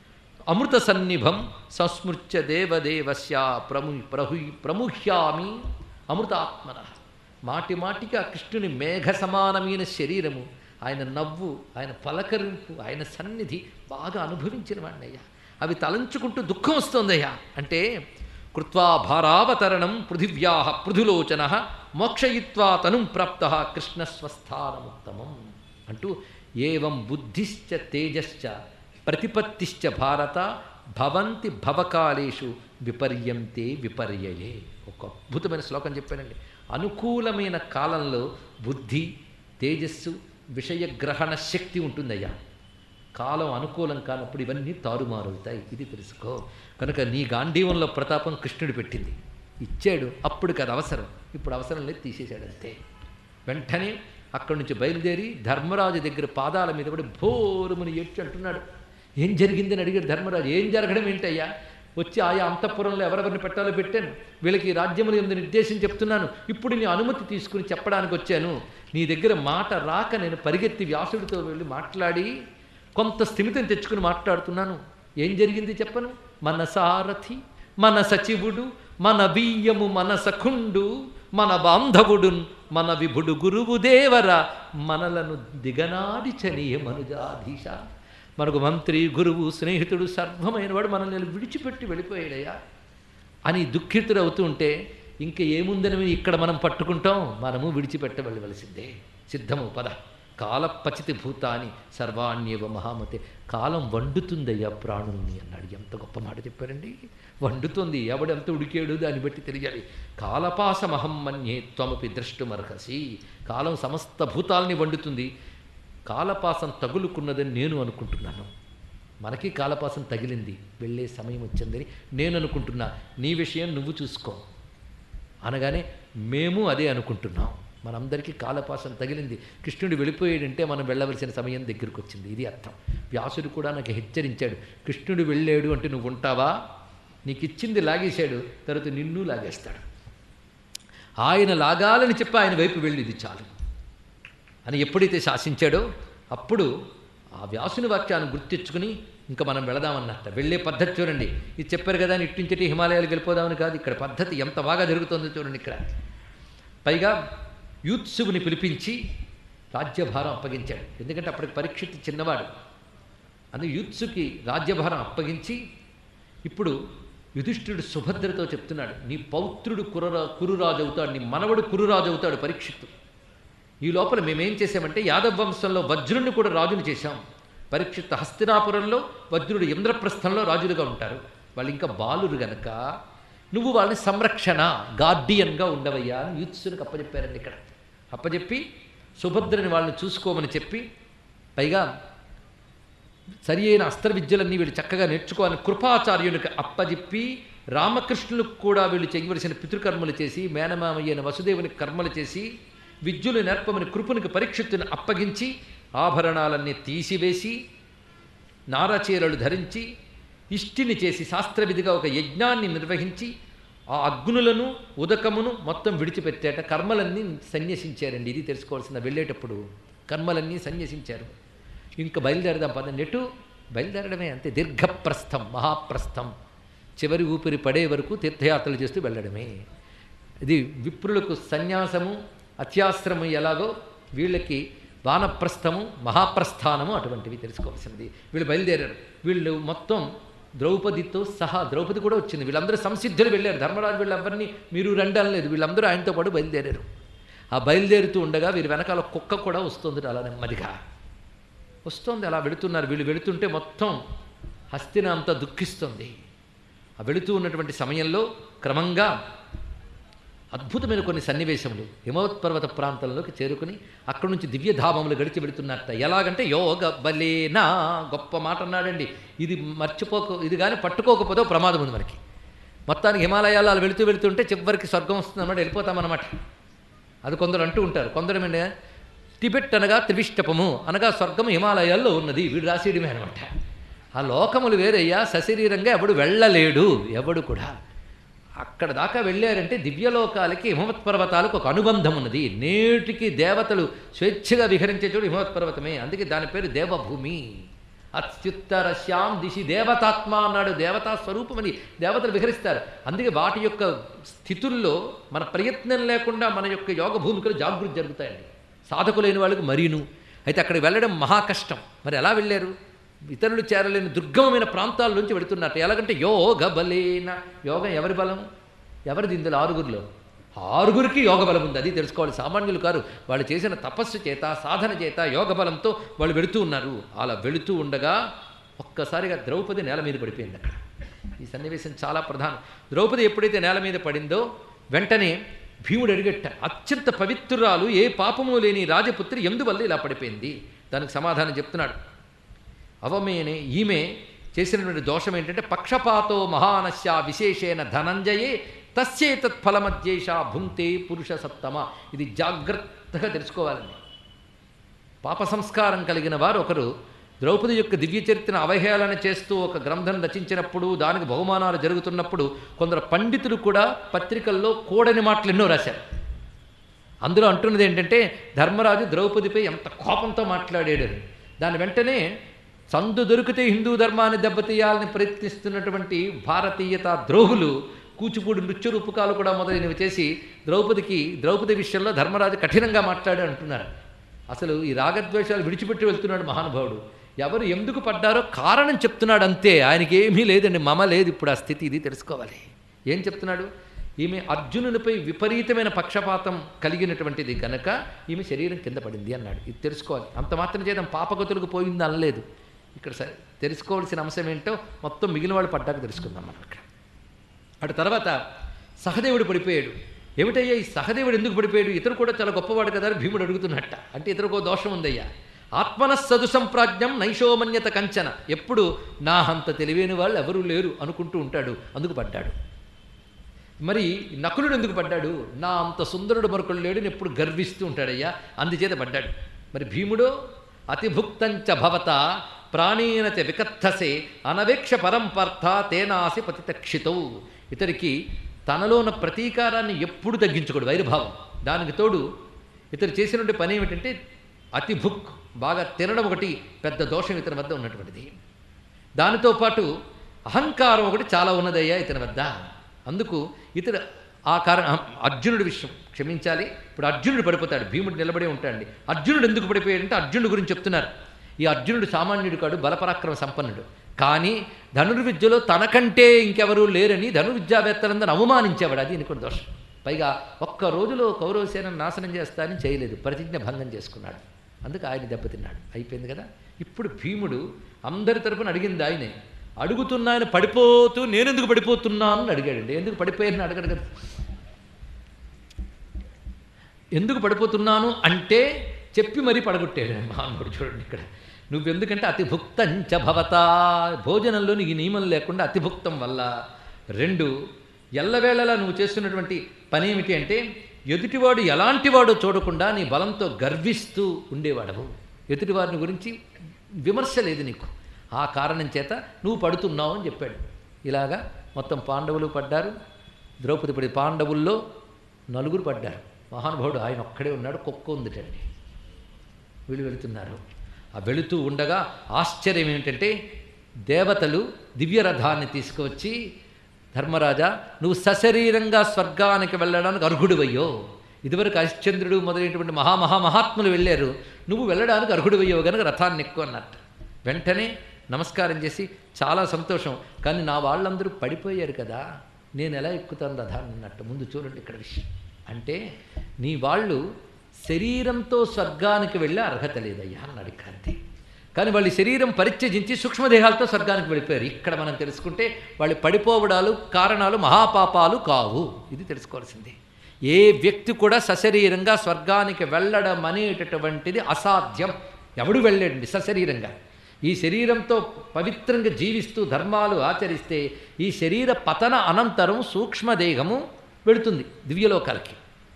అమృత సన్నిభం సంస్మృత్య దేవదేవస్య ప్రము ప్రహు ప్రముహ్యామి అమృతాత్మన మాటి మాటికి ఆ కృష్ణుని మేఘ సమానమైన శరీరము ఆయన నవ్వు ఆయన పలకరింపు ఆయన సన్నిధి బాగా అనుభవించిన వాడినయ్యా అవి తలంచుకుంటూ దుఃఖం వస్తోందయ్యా అంటే కృత్వా భారావతరణం పృథివ్యా పృథులోచన మోక్షయిత్వా తనుం ప్రాప్త కృష్ణస్వస్థానముత్తమం అంటూ ఏవం బుద్ధిశ్చ తేజశ్చ ప్రతిపత్తిశ్చ భారత భవంతి భవకాలేషు విపర్యంతే విపర్యయే ఒక అద్భుతమైన శ్లోకం చెప్పానండి అనుకూలమైన కాలంలో బుద్ధి తేజస్సు విషయగ్రహణ శక్తి ఉంటుందయ్యా కాలం అనుకూలం కానప్పుడు ఇవన్నీ తారుమారవుతాయి ఇది తెలుసుకో కనుక నీ గాంధీవంలో ప్రతాపం కృష్ణుడు పెట్టింది ఇచ్చాడు అప్పటికి అది అవసరం ఇప్పుడు అవసరం లేదు తీసేశాడు అంతే వెంటనే అక్కడి నుంచి బయలుదేరి ధర్మరాజు దగ్గర పాదాల మీద పడి భోరుముని ఏడ్చి అంటున్నాడు ఏం జరిగిందని అడిగాడు ధర్మరాజు ఏం జరగడం ఏంటయ్యా వచ్చి ఆయా అంతఃపురంలో ఎవరెవరిని పెట్టాలో పెట్టాను వీళ్ళకి రాజ్యములు ఎందు నిర్దేశం చెప్తున్నాను ఇప్పుడు నీ అనుమతి తీసుకుని చెప్పడానికి వచ్చాను నీ దగ్గర మాట రాక నేను పరిగెత్తి వ్యాసుడితో వెళ్ళి మాట్లాడి కొంత స్థిమితం తెచ్చుకుని మాట్లాడుతున్నాను ఏం జరిగింది చెప్పను మన సారథి మన సచివుడు మన బియ్యము మన సఖుండు మన బాంధవుడు మన విభుడు గురువు దేవర మనలను దిగనాడి చనియ మనుజాధీశ మనకు మంత్రి గురువు స్నేహితుడు సర్వమైన వాడు మనల్ని విడిచిపెట్టి వెళ్ళిపోయాడయ్యా అని దుఃఖితుడు అవుతూ ఉంటే ఇంక ఏముందని ఇక్కడ మనం పట్టుకుంటాం మనము విడిచిపెట్ట వెళ్ళవలసిందే సిద్ధము పద కాలపచితి భూతాని సర్వాణ్యేవ మహామతే కాలం వండుతుందయ్యా ప్రాణుల్ని అన్నాడు ఎంత గొప్ప మాట చెప్పారండి వండుతుంది ఎవడెంత ఉడికాడు దాన్ని బట్టి తెలియాలి కాలపాసమహం మన్యే త్వమపి ద్రష్టుమర్హసి కాలం సమస్త భూతాల్ని వండుతుంది కాలపాసం తగులుకున్నదని నేను అనుకుంటున్నాను మనకి కాలపాసం తగిలింది వెళ్ళే సమయం వచ్చిందని నేను అనుకుంటున్నా నీ విషయం నువ్వు చూసుకో అనగానే మేము అదే అనుకుంటున్నాం మనందరికీ కాలపాసం తగిలింది కృష్ణుడు వెళ్ళిపోయాడంటే మనం వెళ్ళవలసిన సమయం దగ్గరికి వచ్చింది ఇది అర్థం వ్యాసుడు కూడా నాకు హెచ్చరించాడు కృష్ణుడు వెళ్ళాడు అంటే నువ్వు ఉంటావా నీకు ఇచ్చింది లాగేశాడు తర్వాత నిన్ను లాగేస్తాడు ఆయన లాగాలని చెప్పి ఆయన వైపు వెళ్ళి ఇది చాలు అని ఎప్పుడైతే శాసించాడో అప్పుడు ఆ వ్యాసుని వాక్యాన్ని గుర్తించుకుని ఇంకా మనం వెళదామన్నట్ట వెళ్ళే పద్ధతి చూడండి ఇది చెప్పారు కదా అని ఇట్టించటి హిమాలయాలకు వెళ్ళిపోదామని కాదు ఇక్కడ పద్ధతి ఎంత బాగా జరుగుతుందో చూడండి ఇక్కడ పైగా యూత్సుని పిలిపించి రాజ్యభారం అప్పగించాడు ఎందుకంటే అప్పటికి పరీక్షిత్ చిన్నవాడు అందుకే యూత్సుకి రాజ్యభారం అప్పగించి ఇప్పుడు యుధిష్ఠిరుడు సుభద్రతో చెప్తున్నాడు నీ పౌత్రుడు కురరా కురురాజు అవుతాడు నీ మనవడు కురురాజు అవుతాడు పరీక్షిత్తు ఈ లోపల మేమేం చేసామంటే యాదవ వంశంలో వజ్రుణ్ణి కూడా రాజుని చేశాం పరీక్షిత్ హస్తినాపురంలో వజ్రుడు ఇంద్రప్రస్థంలో రాజులుగా ఉంటారు వాళ్ళు ఇంకా బాలురు గనక నువ్వు వాళ్ళని సంరక్షణ గార్డియన్గా ఉండవయ్యా అని యూత్సునికి అప్పచెప్పారండి ఇక్కడ అప్పచెప్పి సుభద్రని వాళ్ళని చూసుకోమని చెప్పి పైగా సరి అయిన అస్త్ర విద్యలన్నీ వీళ్ళు చక్కగా నేర్చుకోవాలని కృపాచార్యునికి అప్పజెప్పి రామకృష్ణులకు కూడా వీళ్ళు చేయవలసిన పితృకర్మలు చేసి మేనమామయ్యైన వసుదేవునికి కర్మలు చేసి విద్యులు నేర్పమని కృపునికి పరీక్షిత్తుని అప్పగించి ఆభరణాలన్నీ తీసివేసి నారచీరలు ధరించి ఇష్టిని చేసి శాస్త్రవిధిగా ఒక యజ్ఞాన్ని నిర్వహించి ఆ అగ్నులను ఉదకమును మొత్తం విడిచిపెట్టాట కర్మలన్నీ సన్యసించారండి ఇది తెలుసుకోవాల్సిన వెళ్ళేటప్పుడు కర్మలన్నీ సన్యసించారు ఇంకా బయలుదేరదాం పద నెటు బయలుదేరడమే అంతే దీర్ఘప్రస్థం మహాప్రస్థం చివరి ఊపిరి పడే వరకు తీర్థయాత్రలు చేస్తూ వెళ్ళడమే ఇది విప్రులకు సన్యాసము అత్యాశ్రమం ఎలాగో వీళ్ళకి వానప్రస్థము మహాప్రస్థానము అటువంటివి తెలుసుకోవాల్సింది వీళ్ళు బయలుదేరారు వీళ్ళు మొత్తం ద్రౌపదితో సహా ద్రౌపది కూడా వచ్చింది వీళ్ళందరూ సంసిద్ధులు వెళ్ళారు ధర్మరాజు వీళ్ళెవ్వరిని మీరు రండి అనలేదు వీళ్ళందరూ ఆయనతో పాటు బయలుదేరారు ఆ బయలుదేరుతూ ఉండగా వీరి వెనకాల కుక్క కూడా వస్తుంది అలా నెమ్మదిగా వస్తుంది అలా వెళుతున్నారు వీళ్ళు వెళుతుంటే మొత్తం హస్తిన అంతా దుఃఖిస్తుంది ఆ వెళుతూ ఉన్నటువంటి సమయంలో క్రమంగా అద్భుతమైన కొన్ని సన్నివేశములు హిమవత్పర్వత ప్రాంతంలోకి చేరుకుని అక్కడి నుంచి దివ్యధామములు గడిచి వెళుతున్నట్ట ఎలాగంటే యోగ బలేనా గొప్ప మాట అన్నాడండి ఇది మర్చిపోక ఇది కానీ పట్టుకోకపోతే ఓ ప్రమాదం ఉంది మనకి మొత్తానికి హిమాలయాలు అలా వెళుతూ వెళుతుంటే చివరికి స్వర్గం వస్తుంది అన్నమాట వెళ్ళిపోతామన్నమాట అది కొందరు అంటూ ఉంటారు కొందరు ఏమంటే టిబెట్ అనగా త్రివిష్టపము అనగా స్వర్గం హిమాలయాల్లో ఉన్నది వీడు రాసేయడమే అనమాట ఆ లోకములు వేరయ్యా సశరీరంగా ఎవడు వెళ్ళలేడు ఎవడు కూడా అక్కడ దాకా వెళ్ళారంటే దివ్యలోకాలకి హిమవత్ పర్వతాలకు ఒక అనుబంధం ఉన్నది నేటికి దేవతలు స్వేచ్ఛగా విహరించే చోటు హిమవత్ పర్వతమే అందుకే దాని పేరు దేవభూమి అత్యుత్తర శ్యాం దిశి దేవతాత్మ అన్నాడు దేవతా స్వరూపమని దేవతలు విహరిస్తారు అందుకే వాటి యొక్క స్థితుల్లో మన ప్రయత్నం లేకుండా మన యొక్క యోగ భూమికలు జాగృతి జరుగుతాయండి సాధకులైన వాళ్ళకి మరీను అయితే అక్కడికి వెళ్ళడం మహా కష్టం మరి ఎలా వెళ్ళారు ఇతరులు చేరలేని దుర్గమమైన ప్రాంతాల నుంచి వెళుతున్నట్టు ఎలాగంటే యోగ బలేన యోగం ఎవరి బలం ఎవరిది ఇందులో ఆరుగురిలో ఆరుగురికి యోగ బలం ఉంది అది తెలుసుకోవాలి సామాన్యులు కారు వాళ్ళు చేసిన తపస్సు చేత సాధన చేత యోగ బలంతో వాళ్ళు వెళుతూ ఉన్నారు అలా వెళుతూ ఉండగా ఒక్కసారిగా ద్రౌపది నేల మీద పడిపోయింది అక్కడ ఈ సన్నివేశం చాలా ప్రధానం ద్రౌపది ఎప్పుడైతే నేల మీద పడిందో వెంటనే భీముడు అడిగట్ట అత్యంత పవిత్రురాలు ఏ పాపము లేని రాజపుత్రి ఎందువల్ల ఇలా పడిపోయింది దానికి సమాధానం చెప్తున్నాడు అవమేనే ఈమె చేసినటువంటి దోషం ఏంటంటే పక్షపాతో మహానశ్య విశేషేణ ధనంజయే తస్యేతత్ ఫలమధ్యేష భుంక్తే పురుష సత్తమ ఇది జాగ్రత్తగా తెలుసుకోవాలండి పాప సంస్కారం కలిగిన వారు ఒకరు ద్రౌపది యొక్క దివ్య చరిత్రను అవహేళన చేస్తూ ఒక గ్రంథం రచించినప్పుడు దానికి బహుమానాలు జరుగుతున్నప్పుడు కొందరు పండితులు కూడా పత్రికల్లో కూడని మాటలు ఎన్నో రాశారు అందులో అంటున్నది ఏంటంటే ధర్మరాజు ద్రౌపదిపై ఎంత కోపంతో మాట్లాడాడు అని. దాని వెంటనే సందు దొరికితే హిందూ ధర్మాన్ని దెబ్బతీయాలని ప్రయత్నిస్తున్నటువంటి భారతీయత ద్రోహులు కూచిపూడి నృత్య రూపకాలు కూడా మొదలైనవి చేసి ద్రౌపదికి ద్రౌపది విషయంలో ధర్మరాజు కఠినంగా మాట్లాడు అంటున్నారు అసలు ఈ రాగద్వేషాలు విడిచిపెట్టి వెళ్తున్నాడు మహానుభావుడు ఎవరు ఎందుకు పడ్డారో కారణం చెప్తున్నాడు అంతే ఆయనకి ఏమీ లేదండి మమ లేదు ఇప్పుడు ఆ స్థితి ఇది తెలుసుకోవాలి ఏం చెప్తున్నాడు ఈమె అర్జునునిపై విపరీతమైన పక్షపాతం కలిగినటువంటిది గనక ఈమె శరీరం కింద పడింది అన్నాడు ఇది తెలుసుకోవాలి అంత మాత్రం చేద్దాం పాపగతులకు పోయింది అనలేదు ఇక్కడ సరే తెలుసుకోవాల్సిన అంశం ఏంటో మొత్తం మిగిలిన వాళ్ళు పడ్డాక తెలుసుకుందాం మనం ఇక్కడ అటు తర్వాత సహదేవుడు పడిపోయాడు ఏమిటయ్యా ఈ సహదేవుడు ఎందుకు పడిపోయాడు ఇతరు కూడా చాలా గొప్పవాడు కదా అని భీముడు అడుగుతున్నట్ట అంటే ఇతరుకో దోషం ఉందయ్యా ఆత్మనస్సదు సంప్రాజ్ఞం నైషోమన్యత కంచన ఎప్పుడు నా అంత తెలివైన వాళ్ళు ఎవరూ లేరు అనుకుంటూ ఉంటాడు అందుకు పడ్డాడు మరి నకులుడు ఎందుకు పడ్డాడు నా అంత సుందరుడు మరొకడు లేడని ఎప్పుడు గర్విస్తూ ఉంటాడయ్యా అందుచేత పడ్డాడు మరి భీముడు అతిభుక్తంచ భవత ప్రాణీనత వికత్తసే అనవేక్ష పరంపర్థ తేనాసి పతితక్షితౌ ఇతరికి తనలో ఉన్న ప్రతీకారాన్ని ఎప్పుడు తగ్గించుకోడు వైరభావం దానికి తోడు ఇతరు చేసినటువంటి పని ఏమిటంటే అతిభుక్ బాగా తినడం ఒకటి పెద్ద దోషం ఇతని వద్ద ఉన్నటువంటిది దానితో పాటు అహంకారం ఒకటి చాలా ఉన్నదయ్యా ఇతని వద్ద అందుకు ఇతడు ఆ కారణం అర్జునుడి విషయం క్షమించాలి ఇప్పుడు అర్జునుడు పడిపోతాడు భీముడు నిలబడే ఉంటాడండి అర్జునుడు ఎందుకు పడిపోయాడంటే అర్జునుడి గురించి చెప్తున్నారు ఈ అర్జునుడు సామాన్యుడు కాడు బలపరాక్రమ సంపన్నుడు కానీ ధనుర్విద్యలో తనకంటే ఇంకెవరూ లేరని ధనుర్విద్యావేత్తలందరూ అవమానించేవాడు అది ఇంకొక దోషం పైగా ఒక్క రోజులో కౌరవసేనను నాశనం చేస్తానని చేయలేదు ప్రతిజ్ఞ భంగం చేసుకున్నాడు అందుకు ఆయన దెబ్బతిన్నాడు అయిపోయింది కదా ఇప్పుడు భీముడు అందరి తరపున అడిగింది ఆయనే అడుగుతున్న ఆయన పడిపోతూ నేను ఎందుకు పడిపోతున్నాను అని అడిగాడండి ఎందుకు పడిపోయానని అడగడు కదా ఎందుకు పడిపోతున్నాను అంటే చెప్పి మరీ పడగొట్టాడు మహానుభుడు చూడండి ఇక్కడ నువ్వెందుకంటే అతిభుక్తంచ భవత భోజనంలో నీకు ఈ నియమం లేకుండా అతిభుక్తం వల్ల రెండు ఎల్లవేళలా నువ్వు చేస్తున్నటువంటి పని ఏమిటి అంటే ఎదుటివాడు ఎలాంటివాడో చూడకుండా నీ బలంతో గర్విస్తూ ఉండేవాడవు ఎదుటివారిని గురించి విమర్శ లేదు నీకు ఆ కారణం చేత నువ్వు పడుతున్నావు అని చెప్పాడు ఇలాగా మొత్తం పాండవులు పడ్డారు ద్రౌపది పడి పాండవుల్లో నలుగురు పడ్డారు మహానుభావుడు ఆయన ఒక్కడే ఉన్నాడు కుక్క ఉందిటండి వీళ్ళు వెళుతున్నారు ఆ వెళుతూ ఉండగా ఆశ్చర్యం ఏమిటంటే దేవతలు దివ్యరథాన్ని తీసుకువచ్చి ధర్మరాజా నువ్వు సశరీరంగా స్వర్గానికి వెళ్ళడానికి అర్హుడివయ్యో ఇదివరకు హరిశ్చంద్రుడు మొదలైనటువంటి మహామహా మహాత్ములు వెళ్ళారు నువ్వు వెళ్ళడానికి అర్హుడివయ్యో కనుక రథాన్ని ఎక్కువ అన్నట్టు వెంటనే నమస్కారం చేసి చాలా సంతోషం కానీ నా వాళ్ళందరూ పడిపోయారు కదా నేను ఎలా ఎక్కుతాను రథాన్ని అన్నట్టు ముందు చూడండి ఇక్కడ విషయం అంటే నీ వాళ్ళు శరీరంతో స్వర్గానికి వెళ్ళే అర్హత లేదయ్యా అన్నాడు ఇక్కడ అంతే కానీ వాళ్ళ శరీరం పరిత్యజించి సూక్ష్మదేహాలతో స్వర్గానికి వెళ్ళిపోయారు ఇక్కడ మనం తెలుసుకుంటే వాళ్ళు పడిపోవడాలు కారణాలు మహాపాపాలు కావు ఇది తెలుసుకోవాల్సింది ఏ వ్యక్తి కూడా సశరీరంగా స్వర్గానికి వెళ్ళడం అనేటటువంటిది అసాధ్యం ఎవడు వెళ్ళండి సశరీరంగా ఈ శరీరంతో పవిత్రంగా జీవిస్తూ ధర్మాలు ఆచరిస్తే ఈ శరీర పతన అనంతరం సూక్ష్మదేహము వెళుతుంది దివ్యలోకాలకి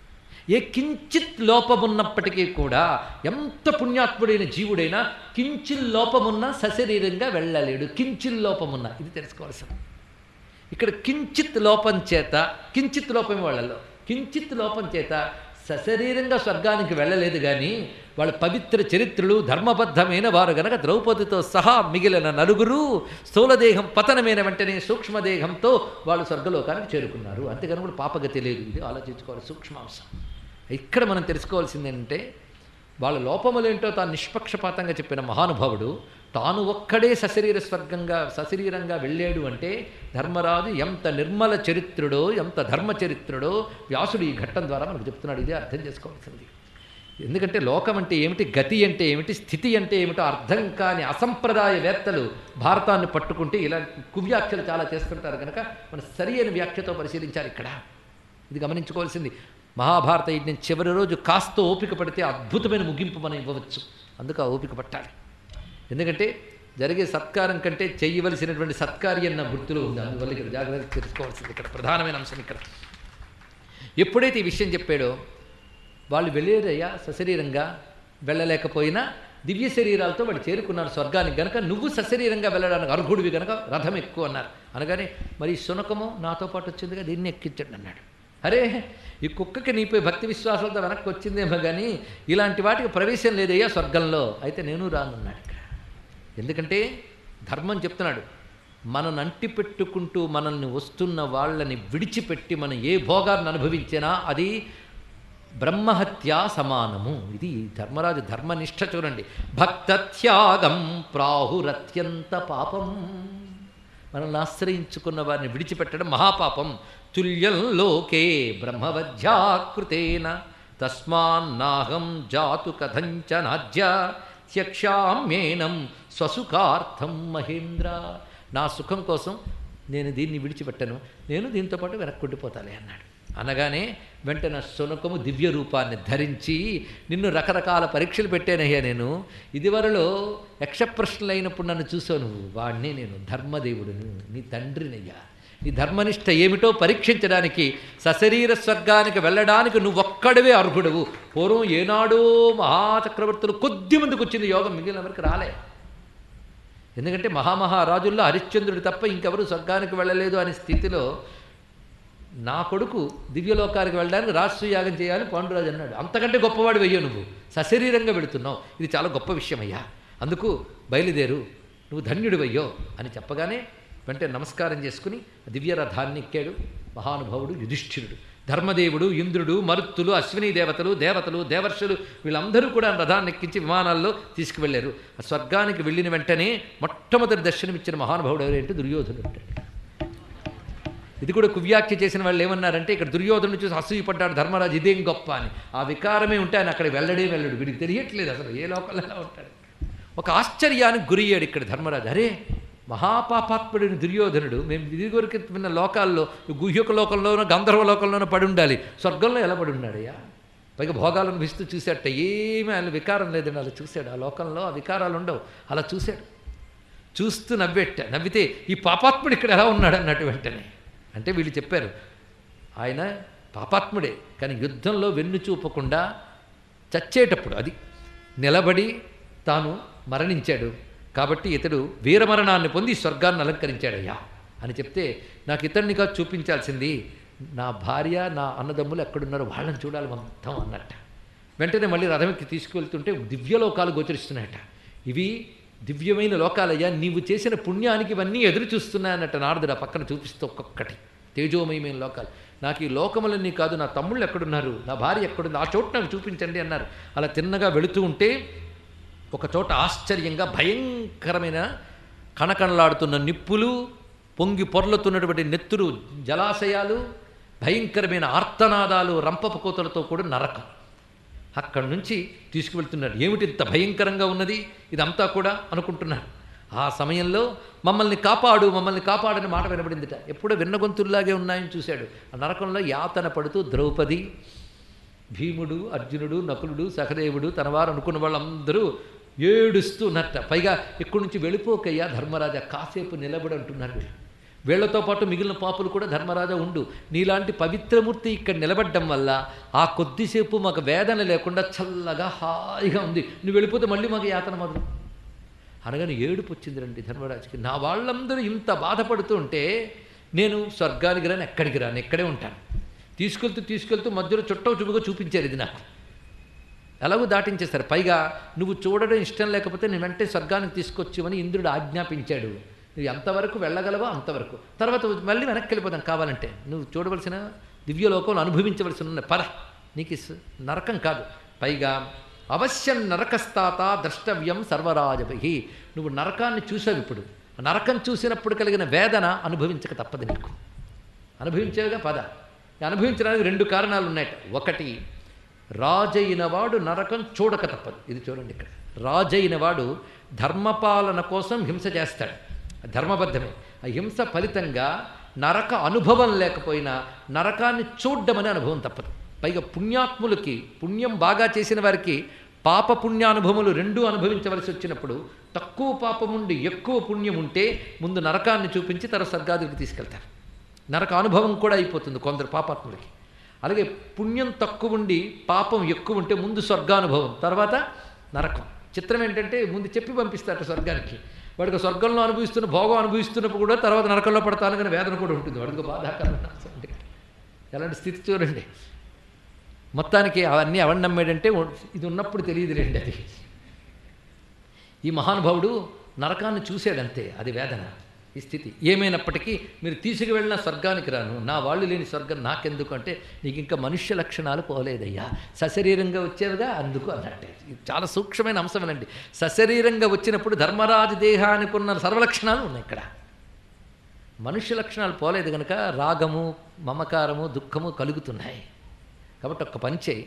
ఏ కించిత్ లోపమున్నప్పటికీ కూడా ఎంత పుణ్యాత్ముడైన జీవుడైనా కించిల్ లోపమున్న సశరీరంగా వెళ్ళలేడు కించిల్ లోపమున్న ఇది తెలుసుకోవాల్సింది ఇక్కడ కించిత్ లోపం చేత కించిత్ లోపం వాళ్ళలో కించిత్ లోపం చేత సశరీరంగా స్వర్గానికి వెళ్ళలేదు కానీ వాళ్ళ పవిత్ర చరిత్రలు ధర్మబద్ధమైన వారు గనక ద్రౌపదితో సహా మిగిలిన నలుగురు స్థూలదేహం పతనమైన వెంటనే సూక్ష్మదేహంతో వాళ్ళు స్వర్గలోకానికి చేరుకున్నారు అంతేగాని కూడా పాపగతి లేదు ఇది ఆలోచించుకోవాలి సూక్ష్మాంశం ఇక్కడ మనం తెలుసుకోవాల్సింది ఏంటంటే వాళ్ళ లోపములేంటో తాను నిష్పక్షపాతంగా చెప్పిన మహానుభావుడు తాను ఒక్కడే సశరీర స్వర్గంగా సశరీరంగా వెళ్ళాడు అంటే ధర్మరాజు ఎంత నిర్మల చరిత్రుడో ఎంత ధర్మ చరిత్రుడో వ్యాసుడు ఈ ఘట్టం ద్వారా మనకు చెప్తున్నాడు ఇదే అర్థం చేసుకోవాల్సింది ఎందుకంటే లోకం అంటే ఏమిటి గతి అంటే ఏమిటి స్థితి అంటే ఏమిటో అర్థం కాని అసంప్రదాయ వేత్తలు భారతాన్ని పట్టుకుంటే ఇలా కువ్యాఖ్యలు చాలా చేస్తుంటారు కనుక మనం సరి అయిన వ్యాఖ్యతో పరిశీలించాలి ఇక్కడ ఇది గమనించుకోవాల్సింది మహాభారత యజ్ఞం చివరి రోజు కాస్త ఓపిక పడితే అద్భుతమైన ముగింపు మనం ఇవ్వవచ్చు అందుకు ఆ ఓపిక పట్టాలి ఎందుకంటే జరిగే సత్కారం కంటే చేయవలసినటువంటి సత్కార్యం అన్న గుర్తులో ఉంది అందువల్ల ఇక్కడ జాగ్రత్త తెలుసుకోవాల్సింది ఇక్కడ ప్రధానమైన అంశం ఇక్కడ ఎప్పుడైతే ఈ విషయం చెప్పాడో వాళ్ళు వెళ్ళేదయ్యా సశరీరంగా వెళ్ళలేకపోయినా దివ్య శరీరాలతో వాళ్ళు చేరుకున్నారు స్వర్గానికి గనక నువ్వు సశరీరంగా వెళ్ళడానికి అర్హుడివి గనక రథం ఎక్కువ అన్నారు అనగానే మరి ఈ శునకము నాతో పాటు వచ్చిందిగా దీన్ని ఎక్కించండి అన్నాడు అరే ఈ కుక్కకి నీపై భక్తి విశ్వాసాలతో వెనక్కి వచ్చిందేమో కానీ ఇలాంటి వాటికి ప్రవేశం లేదయ్యా స్వర్గంలో అయితే నేను రానున్నాడు ఇక్కడ ఎందుకంటే ధర్మం చెప్తున్నాడు మనం అంటి పెట్టుకుంటూ మనల్ని వస్తున్న వాళ్ళని విడిచిపెట్టి మనం ఏ భోగాన్ని అనుభవించినా అది బ్రహ్మహత్యా సమానము ఇది ధర్మరాజు ధర్మనిష్ట చూడండి భక్తత్యాగం ప్రాహురత్యంత పాపం మనల్ని ఆశ్రయించుకున్న వారిని విడిచిపెట్టడం మహాపాపం తుల్యం లోకే బ్రహ్మవధ్యాకృతేన తస్మాన్నాహం జాతు కథంచనాజ్య త్యక్షామ్యేనం స్వసుఖార్థం మహేంద్ర నా సుఖం కోసం నేను దీన్ని విడిచిపెట్టను నేను దీంతో పాటు వెనక్కుండిపోతాలే అన్నాడు అనగానే వెంటనే శునకము దివ్య రూపాన్ని ధరించి నిన్ను రకరకాల పరీక్షలు పెట్టానయ్యా నేను ఇదివరలో యక్షప్రశ్నలు అయినప్పుడు నన్ను చూసావు నువ్వు వాడిని నేను ధర్మదేవుడును నీ తండ్రినయ్యా నీ ధర్మనిష్ట ఏమిటో పరీక్షించడానికి సశరీర స్వర్గానికి వెళ్ళడానికి నువ్వొక్కడవే అర్హుడవు పూర్వం ఏనాడో మహాచక్రవర్తులు కొద్ది మందికి వచ్చింది యోగం మిగిలిన వరకు రాలే ఎందుకంటే మహామహారాజుల్లో హరిశ్చంద్రుడు తప్ప ఇంకెవరు స్వర్గానికి వెళ్ళలేదు అనే స్థితిలో నా కొడుకు దివ్యలోకానికి వెళ్ళడానికి రాష్ట్రయాగం చేయాలని పాండురాజు అన్నాడు అంతకంటే గొప్పవాడు వెయ్యో నువ్వు సశరీరంగా వెళుతున్నావు ఇది చాలా గొప్ప విషయం అయ్యా అందుకు బయలుదేరు నువ్వు ధన్యుడివయ్యో అని చెప్పగానే వెంటనే నమస్కారం చేసుకుని దివ్యరథాన్ని ఎక్కాడు మహానుభావుడు యుధిష్ఠిరుడు ధర్మదేవుడు ఇంద్రుడు మరుత్తులు అశ్విని దేవతలు దేవతలు దేవర్షులు వీళ్ళందరూ కూడా రథాన్ని ఎక్కించి విమానాల్లో తీసుకువెళ్ళారు ఆ స్వర్గానికి వెళ్ళిన వెంటనే మొట్టమొదటి దర్శనమిచ్చిన మహానుభావుడు ఎవరంటే దుర్యోధనుడు అంటాడు ఇది కూడా కువ్యాఖ్య చేసిన వాళ్ళు ఏమన్నారంటే ఇక్కడ దుర్యోధను చూసి అసూయపడ్డాడు ధర్మరాజు ఇదేం గొప్ప అని ఆ వికారమే ఉంటే ఆయన అక్కడ వెళ్ళడే వెళ్ళడు వీడికి తెలియట్లేదు అసలు ఏ లోకంలో ఎలా ఉంటాడు ఒక ఆశ్చర్యానికి గురయ్యాడు ఇక్కడ ధర్మరాజు అరే మహాపాపాత్ముడైన దుర్యోధనుడు మేము ఇదివరకు విన్న లోకాల్లో గుహ్యక లోకంలోనో గంధర్వ లోకంలోనో పడి ఉండాలి స్వర్గంలో ఎలా పడి ఉన్నాడయ్యా పైగా భోగాలను విస్తూ చూశాడట ఏమీ ఆయన వికారం లేదండి అలా చూశాడు ఆ లోకంలో ఆ వికారాలు ఉండవు అలా చూశాడు చూస్తూ నవ్వెట్ట నవ్వితే ఈ పాపాత్ముడు ఇక్కడ ఎలా ఉన్నాడు అన్నట్టు వెంటనే అంటే వీళ్ళు చెప్పారు ఆయన పాపాత్ముడే కానీ యుద్ధంలో వెన్ను చూపకుండా చచ్చేటప్పుడు అది నిలబడి తాను మరణించాడు కాబట్టి ఇతడు వీరమరణాన్ని పొంది స్వర్గాన్ని అలంకరించాడయ్యా అని చెప్తే నాకు ఇతడిని కాదు చూపించాల్సింది నా భార్య నా అన్నదమ్ములు ఎక్కడున్నారో వాళ్ళని చూడాలి మొత్తం అన్నట్ట వెంటనే మళ్ళీ రథంకి తీసుకువెళ్తుంటే దివ్యలోకాలు గోచరిస్తున్నాయట ఇవి దివ్యమైన లోకాలయ్యా నీవు చేసిన పుణ్యానికి ఇవన్నీ ఎదురు చూస్తున్నాయన్నట్ట నారదుడు ఆ పక్కన చూపిస్తూ ఒక్కొక్కటి తేజోమయమైన లోకాలు నాకు ఈ లోకములన్నీ కాదు నా తమ్ముళ్ళు ఎక్కడున్నారు నా భార్య ఎక్కడుంది ఆ చోటు నాకు చూపించండి అన్నారు అలా తిన్నగా వెళుతూ ఉంటే ఒక చోట ఆశ్చర్యంగా భయంకరమైన కణకణలాడుతున్న నిప్పులు పొంగి పొర్లుతున్నటువంటి నెత్తురు జలాశయాలు భయంకరమైన ఆర్తనాదాలు రంపపు కోతలతో కూడా నరకం అక్కడి నుంచి తీసుకువెళ్తున్నారు ఏమిటి ఇంత భయంకరంగా ఉన్నది ఇదంతా కూడా అనుకుంటున్నారు ఆ సమయంలో మమ్మల్ని కాపాడు మమ్మల్ని కాపాడని మాట వినబడిందిట ఎప్పుడో విన్నగొంతుల్లాగే ఉన్నాయని చూశాడు ఆ నరకంలో యాతన పడుతూ ద్రౌపది భీముడు అర్జునుడు నకులుడు సహదేవుడు తన వారు అనుకున్న వాళ్ళందరూ ఏడుస్తూ ఉన్నట్ట పైగా ఇక్కడి నుంచి వెళ్ళిపోకయ్యా ధర్మరాజా కాసేపు నిలబడి అంటున్నారు వీళ్ళు వీళ్లతో పాటు మిగిలిన పాపులు కూడా ధర్మరాజా ఉండు నీలాంటి పవిత్రమూర్తి ఇక్కడ నిలబడ్డం వల్ల ఆ కొద్దిసేపు మాకు వేదన లేకుండా చల్లగా హాయిగా ఉంది నువ్వు వెళ్ళిపోతే మళ్ళీ మాకు యాతన మొదలు అనగానే ఏడుపు వచ్చింది రండి ధర్మరాజుకి నా వాళ్ళందరూ ఇంత బాధపడుతూ ఉంటే నేను స్వర్గానికి రాను ఎక్కడికి రాను ఇక్కడే ఉంటాను తీసుకెళ్తూ తీసుకెళ్తూ మధ్యలో చుట్టవు చూపుగా చూపించారు ఇది నాకు ఎలాగో దాటించేస్తారు పైగా నువ్వు చూడడం ఇష్టం లేకపోతే నేను వెంటనే స్వర్గానికి తీసుకొచ్చామని ఇంద్రుడు ఆజ్ఞాపించాడు నువ్వు ఎంతవరకు వెళ్ళగలవో అంతవరకు తర్వాత మళ్ళీ వెనక్కి వెళ్ళిపోదాం కావాలంటే నువ్వు చూడవలసిన దివ్యలోకంలో అనుభవించవలసిన ఉన్న పర నీకు ఇస్- నరకం కాదు పైగా అవశ్యం నరకస్తాత ద్రష్టవ్యం సర్వరాజభి నువ్వు నరకాన్ని చూసావు ఇప్పుడు ఆ నరకం చూసినప్పుడు కలిగిన వేదన అనుభవించక తప్పదు నీకు అనుభవించేవిగా పద ఈ అనుభవించడానికి రెండు కారణాలు ఉన్నాయట ఒకటి రాజైనవాడు నరకం చూడక తప్పదు ఇది చూడండి ఇక్కడ రాజైనవాడు ధర్మపాలన కోసం హింస చేస్తాడు ధర్మబద్ధమే ఆ హింస ఫలితంగా నరక అనుభవం లేకపోయినా నరకాన్ని చూడ్డమనే అనుభవం తప్పదు పైగా పుణ్యాత్ములకి పుణ్యం బాగా చేసిన వారికి పాప పుణ్యానుభవములు రెండూ అనుభవించవలసి వచ్చినప్పుడు తక్కువ పాపం ఉండి ఎక్కువ పుణ్యం ఉంటే ముందు నరకాన్ని చూపించి తర్వాత స్వర్గాదులకు తీసుకెళ్తారు నరక అనుభవం కూడా అయిపోతుంది కొందరు పాపాత్ములకి అలాగే పుణ్యం తక్కువ ఉండి పాపం ఎక్కువ ఉంటే ముందు స్వర్గానుభవం తర్వాత నరకం చిత్రం ఏంటంటే ముందు చెప్పి పంపిస్తారట స్వర్గానికి వాడికి స్వర్గంలో అనుభవిస్తున్న భోగం అనుభవిస్తున్నప్పుడు కూడా తర్వాత నరకంలో పడతాను కానీ వేదన కూడా ఉంటుంది వాడికి బాధాకరమైన అంశం అంటే ఎలాంటి స్థితి చూడండి మొత్తానికి అవన్నీ ఎవరిని నమ్మాడంటే ఇది ఉన్నప్పుడు తెలియదులేండి అది ఈ మహానుభావుడు నరకాన్ని చూశాడంతే అది వేదన ఈ స్థితి ఏమైనప్పటికీ మీరు తీసుకువెళ్ళిన స్వర్గానికి రాను నా వాళ్ళు లేని స్వర్గం నాకెందుకు అంటే నీకు ఇంకా మనుష్య లక్షణాలు పోలేదయ్యా సశరీరంగా వచ్చేవిగా అందుకు అన్నట్టే ఇది చాలా సూక్ష్మమైన అంశమేనండి సశరీరంగా వచ్చినప్పుడు ధర్మరాజు దేహానికి ఉన్న సర్వలక్షణాలు ఉన్నాయి ఇక్కడ మనుష్య లక్షణాలు పోలేదు కనుక రాగము మమకారము దుఃఖము కలుగుతున్నాయి కాబట్టి ఒక్క పని చేయి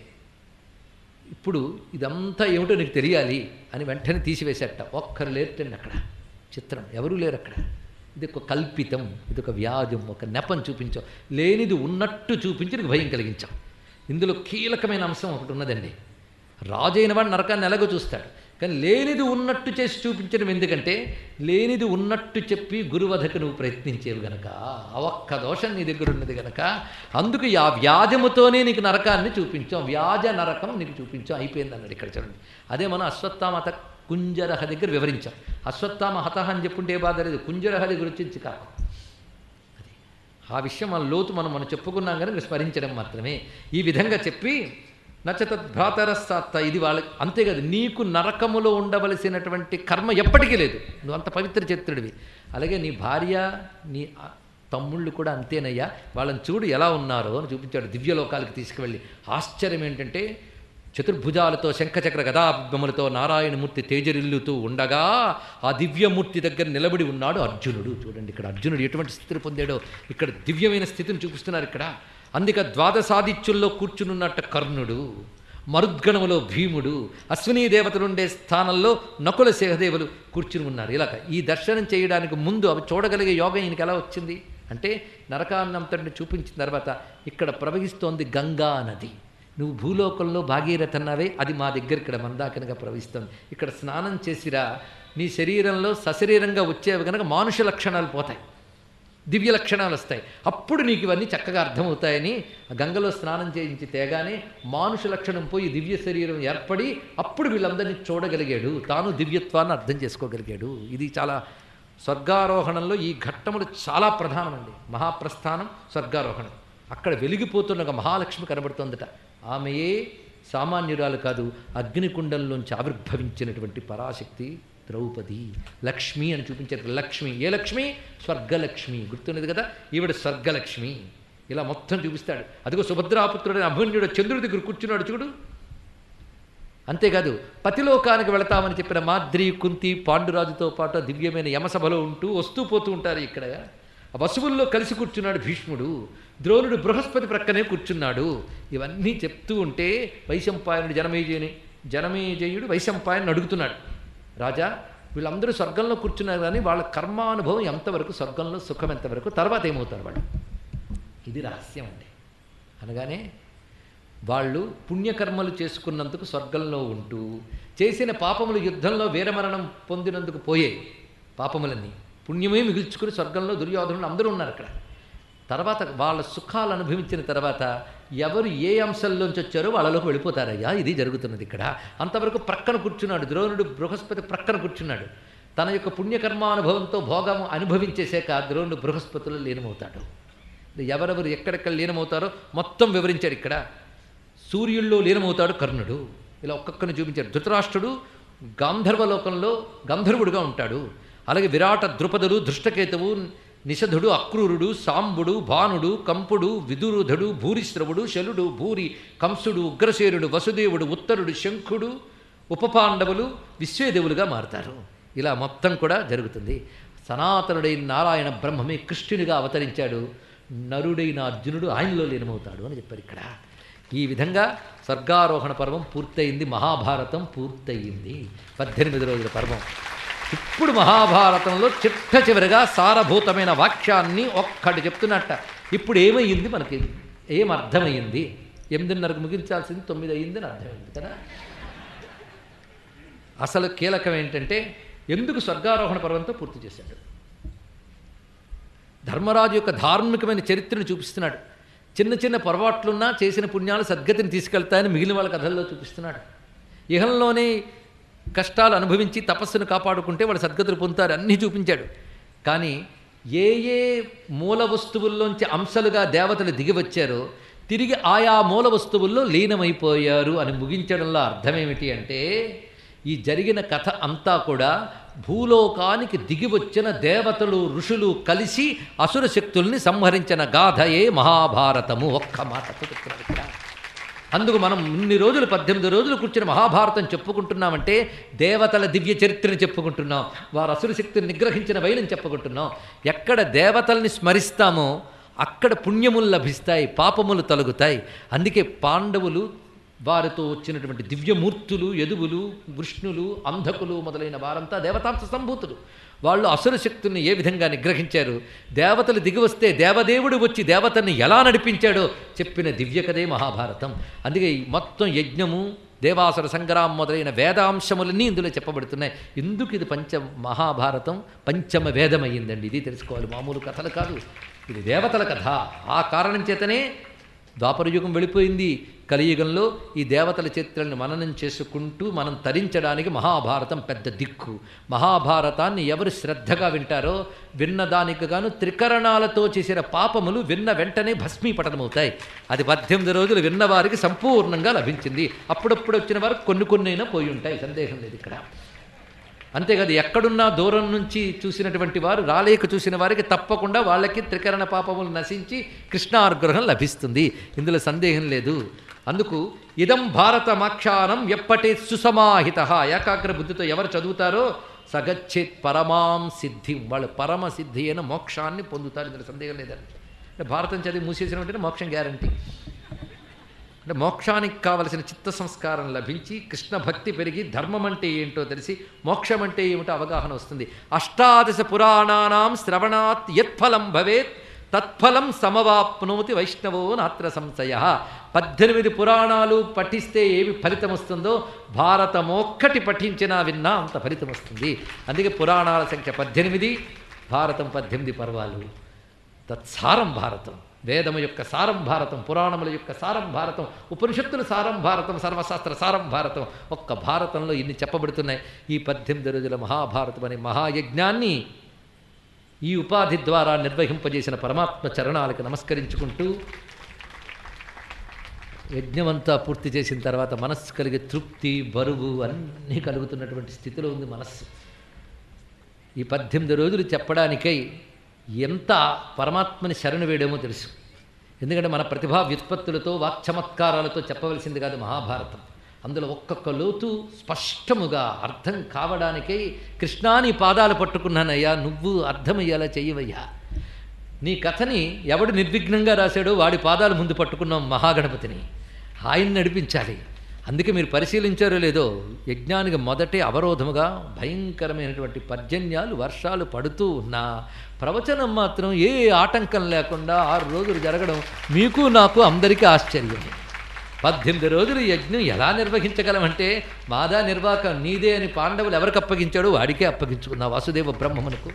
ఇప్పుడు ఇదంతా ఏమిటో నీకు తెలియాలి అని వెంటనే తీసివేసేట ఒక్కరు లేరుటండి అక్కడ చిత్రం ఎవరూ లేరు అక్కడ ఇది ఒక కల్పితం ఇది ఒక వ్యాజం ఒక నెపం చూపించాం లేనిది ఉన్నట్టు చూపించి నీకు భయం కలిగించాం ఇందులో కీలకమైన అంశం ఒకటి ఉన్నదండి రాజైన వాడు నరకాన్ని ఎలాగో చూస్తాడు కానీ లేనిది ఉన్నట్టు చేసి చూపించడం ఎందుకంటే లేనిది ఉన్నట్టు చెప్పి గురువధకు నువ్వు ప్రయత్నించేవి గనక ఆ ఒక్క దోషం నీ దగ్గర ఉన్నది గనక అందుకు ఆ వ్యాజముతోనే నీకు నరకాన్ని చూపించాం వ్యాజ నరకం నీకు చూపించాం అయిపోయింది అన్నాడు ఇక్కడ చూడండి అదే మనం అశ్వత్థామత కుంజరహ దగ్గర వివరించాం అశ్వత్థామ హతహ అని చెప్పుంటే ఏ బాధ లేదు కుంజరహ దగ్గర వచ్చింది కాకు అది ఆ విషయం మన లోతు మనం మనం చెప్పుకున్నాం కనుక స్మరించడం మాత్రమే ఈ విధంగా చెప్పి నచతద్భ్రాతరస్తాత్త ఇది వాళ్ళకి అంతేకాదు నీకు నరకములో ఉండవలసినటువంటి కర్మ ఎప్పటికీ లేదు నువ్వు అంత పవిత్ర చిత్రుడివి అలాగే నీ భార్య నీ ఆ తమ్ముళ్ళు కూడా అంతేనయ్యా వాళ్ళని చూడు ఎలా ఉన్నారో అని చూపించాడు దివ్యలోకాలకు తీసుకువెళ్ళి ఆశ్చర్యం ఏంటంటే చతుర్భుజాలతో శంఖచక్ర గదాబొమ్మలతో నారాయణమూర్తి తేజరిల్లుతూ ఉండగా ఆ దివ్యమూర్తి దగ్గర నిలబడి ఉన్నాడు అర్జునుడు చూడండి ఇక్కడ అర్జునుడు ఎటువంటి స్థితిని పొందాడో ఇక్కడ దివ్యమైన స్థితిని చూపిస్తున్నారు ఇక్కడ అందుక ద్వాదశాదిత్యుల్లో కూర్చునున్నట్ట కర్ణుడు మరుద్గణములో భీముడు అశ్వినీ దేవతలుండే స్థానంలో నకుల సహదేవులు కూర్చుని ఉన్నారు ఇలాగ ఈ దర్శనం చేయడానికి ముందు అవి చూడగలిగే యోగం ఈయనకి ఎలా వచ్చింది అంటే నరకాన్నంతటిని చూపించిన తర్వాత ఇక్కడ ప్రవహిస్తోంది గంగా నది నువ్వు భూలోకంలో భాగీరథ అన్నావే అది మా దగ్గర ఇక్కడ మందాకనగా ప్రవహిస్తుంది ఇక్కడ స్నానం చేసిరా నీ శరీరంలో సశరీరంగా వచ్చేవి కనుక మానుష లక్షణాలు పోతాయి దివ్య లక్షణాలు వస్తాయి అప్పుడు నీకు ఇవన్నీ చక్కగా అర్థమవుతాయని ఆ గంగలో స్నానం చేయించి తేగానే మానుష లక్షణం పోయి దివ్య శరీరం ఏర్పడి అప్పుడు వీళ్ళందరినీ చూడగలిగాడు తాను దివ్యత్వాన్ని అర్థం చేసుకోగలిగాడు ఇది చాలా స్వర్గారోహణంలో ఈ ఘట్టములు చాలా ప్రధానమండి మహాప్రస్థానం స్వర్గారోహణం అక్కడ వెలిగిపోతున్న ఒక మహాలక్ష్మి కనబడుతోందట ఆమెయే సామాన్యురాలు కాదు అగ్నికుండంలోంచి ఆవిర్భవించినటువంటి పరాశక్తి ద్రౌపది లక్ష్మి అని చూపించారు లక్ష్మి ఏ లక్ష్మి స్వర్గలక్ష్మి గుర్తున్నది కదా ఈవిడ స్వర్గలక్ష్మి ఇలా మొత్తం చూపిస్తాడు అదిగో సుభద్రాపుత్రుడైన అభిమన్యుడు చంద్రుడి దగ్గర కూర్చున్నాడు చూడు అంతేకాదు పతిలోకానికి వెళతామని చెప్పిన మాద్రి కుంతి పాండురాజుతో పాటు దివ్యమైన యమసభలో ఉంటూ వస్తూ పోతూ ఉంటారు ఇక్కడ ఆ వసువుల్లో కలిసి కూర్చున్నాడు భీష్ముడు ద్రోణుడు బృహస్పతి ప్రక్కనే కూర్చున్నాడు ఇవన్నీ చెప్తూ ఉంటే వైశంపాయనుడు జనమేజయుని జనమేజయుడు వైశంపాయను అడుగుతున్నాడు రాజా వీళ్ళందరూ స్వర్గంలో కూర్చున్నారు కానీ వాళ్ళ కర్మానుభవం ఎంతవరకు స్వర్గంలో సుఖం ఎంతవరకు తర్వాత ఏమవుతారు వాళ్ళు ఇది రహస్యం అండి అనగానే వాళ్ళు పుణ్యకర్మలు చేసుకున్నందుకు స్వర్గంలో ఉంటూ చేసిన పాపములు యుద్ధంలో వీరమరణం పొందినందుకు పోయే పాపములన్నీ పుణ్యమే మిగుల్చుకుని స్వర్గంలో దుర్యోధనులు అందరూ ఉన్నారు అక్కడ తర్వాత వాళ్ళ సుఖాలు అనుభవించిన తర్వాత ఎవరు ఏ అంశంలోంచి వచ్చారో వాళ్ళలోకి వెళ్ళిపోతారయ్యా ఇది జరుగుతున్నది ఇక్కడ అంతవరకు ప్రక్కన కూర్చున్నాడు ద్రోణుడు బృహస్పతి ప్రక్కన కూర్చున్నాడు తన యొక్క పుణ్యకర్మానుభవంతో భోగం అనుభవించేసాక ద్రోణుడు బృహస్పతిలో లీనమవుతాడు ఎవరెవరు ఎక్కడెక్కడ లీనమవుతారో మొత్తం వివరించాడు ఇక్కడ సూర్యుల్లో లీనమవుతాడు కర్ణుడు ఇలా ఒక్కొక్కరిని చూపించాడు ధృతరాష్ట్రుడు గాంధర్వలోకంలో గంధర్వుడుగా ఉంటాడు అలాగే విరాట ద్రుపదుడు దృష్టకేతువు నిషధుడు అక్రూరుడు సాంబుడు భానుడు కంపుడు విదురుధుడు భూరిశ్రవుడు శలుడు భూరి కంసుడు ఉగ్రసేనుడు వసుదేవుడు ఉత్తరుడు శంఖుడు ఉపపాండవులు విశ్వేదేవులుగా మారుతారు ఇలా మొత్తం కూడా జరుగుతుంది సనాతనుడైన నారాయణ బ్రహ్మమే కృష్ణునిగా అవతరించాడు నరుడైన అర్జునుడు ఆయనలో లీనమవుతాడు అని చెప్పారు ఇక్కడ ఈ విధంగా స్వర్గారోహణ పర్వం పూర్తయింది మహాభారతం పూర్తయింది పద్దెనిమిది రోజుల పర్వం ఇప్పుడు మహాభారతంలో చిట్ట చివరిగా సారభూతమైన వాక్యాన్ని ఒక్కటి చెప్తున్నట్ట ఇప్పుడు ఏమయ్యింది మనకి ఏం అర్థమయ్యింది ఎనిమిదిన్నరకు ముగించాల్సింది తొమ్మిది అయ్యిందని అర్థమైంది కదా అసలు కీలకం ఏంటంటే ఎందుకు స్వర్గారోహణ పర్వంతో పూర్తి చేశాడు ధర్మరాజు యొక్క ధార్మికమైన చరిత్రను చూపిస్తున్నాడు చిన్న చిన్న పొరపాట్లున్నా చేసిన పుణ్యాలు సద్గతిని తీసుకెళ్తాయని మిగిలిన వాళ్ళ కథల్లో చూపిస్తున్నాడు ఇహంలోనే కష్టాలు అనుభవించి తపస్సును కాపాడుకుంటే వాళ్ళు సద్గతులు పొందుతారు అన్నీ చూపించాడు కానీ ఏ ఏ మూల వస్తువుల్లోంచి అంశాలుగా దేవతలు దిగి వచ్చారో తిరిగి ఆయా మూల వస్తువుల్లో లీనమైపోయారు అని ముగించడంలో అర్థమేమిటి అంటే ఈ జరిగిన కథ అంతా కూడా భూలోకానికి దిగి వచ్చిన దేవతలు ఋషులు కలిసి అసుర శక్తుల్ని సంహరించిన గాథయే మహాభారతము ఒక్క మాటతో చెప్తున్నారు ఇక్కడ అందుకు మనం ఇన్ని రోజులు పద్దెనిమిది రోజులు కూర్చుని మహాభారతం చెప్పుకుంటున్నామంటే దేవతల దివ్య చరిత్రను చెప్పుకుంటున్నాం వారు అసుర శక్తిని నిగ్రహించిన వైనం చెప్పుకుంటున్నాం ఎక్కడ దేవతల్ని స్మరిస్తామో అక్కడ పుణ్యములు లభిస్తాయి పాపములు తొలగుతాయి అందుకే పాండవులు వారితో వచ్చినటువంటి దివ్యమూర్తులు యదువులు వృష్ణులు అంధకులు మొదలైన వారంతా దేవతాంశ సంభూతులు వాళ్ళు అసుర శక్తుల్ని ఏ విధంగా నిగ్రహించారు దేవతలు దిగి వస్తే దేవదేవుడు వచ్చి దేవతల్ని ఎలా నడిపించాడో చెప్పిన దివ్యకథే మహాభారతం అందుకే ఈ మొత్తం యజ్ఞము దేవాసుర సంగ్రామం మొదలైన వేదాంశములన్నీ ఇందులో చెప్పబడుతున్నాయి ఎందుకు ఇది పంచ మహాభారతం పంచమ వేదమయ్యిందండి ఇది తెలుసుకోవాలి మామూలు కథలు కాదు ఇది దేవతల కథ ఆ కారణం చేతనే ద్వాపరయుగం వెళ్ళిపోయింది కలియుగంలో ఈ దేవతల చరిత్రలను మననం చేసుకుంటూ మనం తరించడానికి మహాభారతం పెద్ద దిక్కు మహాభారతాన్ని ఎవరు శ్రద్ధగా వింటారో విన్నదానికి గాను త్రికరణాలతో చేసిన పాపములు విన్న వెంటనే భస్మీపటనమవుతాయి అది పద్దెనిమిది రోజులు విన్నవారికి సంపూర్ణంగా లభించింది అప్పుడప్పుడు వచ్చిన వారికి కొన్ని కొన్ని అయినా పోయి ఉంటాయి సందేహం లేదు ఇక్కడ అంతేకాదు ఎక్కడున్నా దూరం నుంచి చూసినటువంటి వారు రాలేక చూసిన వారికి తప్పకుండా వాళ్ళకి త్రికరణ పాపములు నశించి కృష్ణానుగ్రహం లభిస్తుంది ఇందులో సందేహం లేదు అందుకు ఇదం భారతమాఖ్యానం ఎప్పటి సుసమాహిత ఏకాగ్ర బుద్ధితో ఎవరు చదువుతారో సగచ్చేత్ పరమాం సిద్ధి వాళ్ళు పరమ సిద్ధి అయిన మోక్షాన్ని పొందుతారు ఇందులో సందేహం లేదండి అంటే భారతం చదివి మూసేసిన వెంటనే మోక్షం గ్యారంటీ అంటే మోక్షానికి కావలసిన చిత్త సంస్కారం లభించి కృష్ణ భక్తి పెరిగి ధర్మం అంటే ఏంటో తెలిసి మోక్షం అంటే ఏమిటో అవగాహన వస్తుంది అష్టాదశ పురాణానాం శ్రవణాత్ యత్ఫలం భవేత్ తత్ఫలం సమవాప్నోతి వైష్ణవో నాత్ర సంశయ పద్దెనిమిది పురాణాలు పఠిస్తే ఏమి ఫలితం వస్తుందో భారతం ఒక్కటి పఠించినా విన్నా అంత ఫలితం వస్తుంది అందుకే పురాణాల సంఖ్య పద్దెనిమిది భారతం పద్దెనిమిది పర్వాలు తత్సారం భారతం వేదము యొక్క సారం భారతం పురాణముల యొక్క సారం భారతం ఉపనిషత్తుల సారం భారతం సర్వశాస్త్ర సారం భారతం ఒక్క భారతంలో ఇన్ని చెప్పబడుతున్నాయి ఈ పద్దెనిమిది రోజుల మహాభారతం అనే మహాయజ్ఞాన్ని ఈ ఉపాధి ద్వారా నిర్వహింపజేసిన పరమాత్మ చరణాలకు నమస్కరించుకుంటూ యజ్ఞమంతా పూర్తి చేసిన తర్వాత మనస్సు కలిగే తృప్తి బరువు అన్నీ కలుగుతున్నటువంటి స్థితిలో ఉంది మనస్సు ఈ పద్దెనిమిది రోజులు చెప్పడానికై ఎంత పరమాత్మని శరణు వేయడమో తెలుసు ఎందుకంటే మన ప్రతిభా వ్యుత్పత్తులతో వాక్చమత్కారాలతో చెప్పవలసింది కాదు మహాభారతం అందులో ఒక్కొక్క లోతు స్పష్టముగా అర్థం కావడానికై కృష్ణాని పాదాలు పట్టుకున్నానయ్యా నువ్వు అర్థమయ్యేలా చెయ్యవయ్యా నీ కథని ఎవడు నిర్విఘ్నంగా రాశాడో వాడి పాదాలు ముందు పట్టుకున్నాం మహాగణపతిని ఆయన నడిపించాలి అందుకే మీరు పరిశీలించారో లేదో యజ్ఞానికి మొదటే అవరోధముగా భయంకరమైనటువంటి పర్జన్యాలు వర్షాలు పడుతూ ఉన్నా ప్రవచనం మాత్రం ఏ ఆటంకం లేకుండా ఆరు రోజులు జరగడం మీకు నాకు అందరికీ ఆశ్చర్యమే పద్దెనిమిది రోజులు యజ్ఞం ఎలా నిర్వహించగలమంటే మాదా నిర్వాహకం నీదే అని పాండవులు ఎవరికి అప్పగించాడో వాడికే అప్పగించుకున్నా వాసుదేవ బ్రహ్మమునకు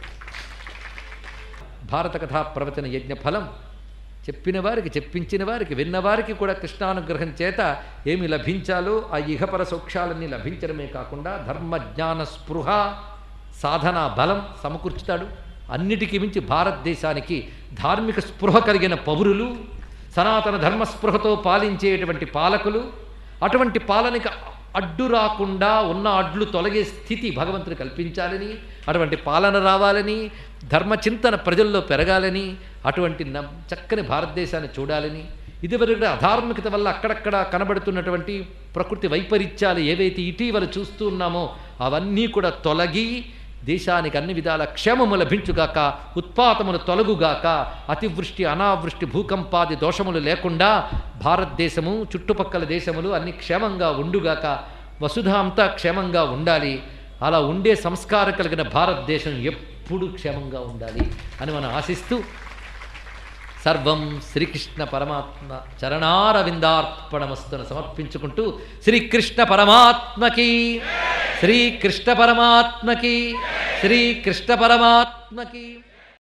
భారత కథా ప్రవచన యజ్ఞ ఫలం చెప్పిన వారికి చెప్పించిన వారికి విన్నవారికి కూడా కృష్ణానుగ్రహం చేత ఏమి లభించాలో ఆ ఇహపర సౌఖ్యాలన్నీ లభించడమే కాకుండా ధర్మ జ్ఞాన స్పృహ సాధన బలం సమకూర్చుతాడు అన్నిటికీ మించి భారతదేశానికి ధార్మిక స్పృహ కలిగిన పౌరులు సనాతన ధర్మస్పృహతో పాలించేటువంటి పాలకులు అటువంటి పాలనకి అడ్డు రాకుండా ఉన్న అడ్లు తొలగే స్థితి భగవంతుడు కల్పించాలని అటువంటి పాలన రావాలని ధర్మచింతన ప్రజల్లో పెరగాలని అటువంటి న- చక్కని భారతదేశాన్ని చూడాలని ఇదివరకు అధార్మికత వల్ల అక్కడక్కడ కనబడుతున్నటువంటి ప్రకృతి వైపరీత్యాలు ఏవైతే ఇటీవల చూస్తూ ఉన్నామో అవన్నీ కూడా తొలగి దేశానికి అన్ని విధాల క్షేమము లభించుగాక ఉత్పాతములు తొలగుగాక అతివృష్టి అనావృష్టి భూకంపాది దోషములు లేకుండా భారతదేశము చుట్టుపక్కల దేశములు అన్ని క్షేమంగా ఉండుగాక వసుధ అంతా క్షేమంగా ఉండాలి అలా ఉండే సంస్కారం కలిగిన భారతదేశం ఎప్పుడూ క్షేమంగా ఉండాలి అని మనం ఆశిస్తూ సర్వం శ్రీకృష్ణ పరమాత్మ చరణారవిందార్పణమస్తును సమర్పించుకుంటూ శ్రీకృష్ణ పరమాత్మకి శ్రీకృష్ణ పరమాత్మకి శ్రీకృష్ణ పరమాత్మకి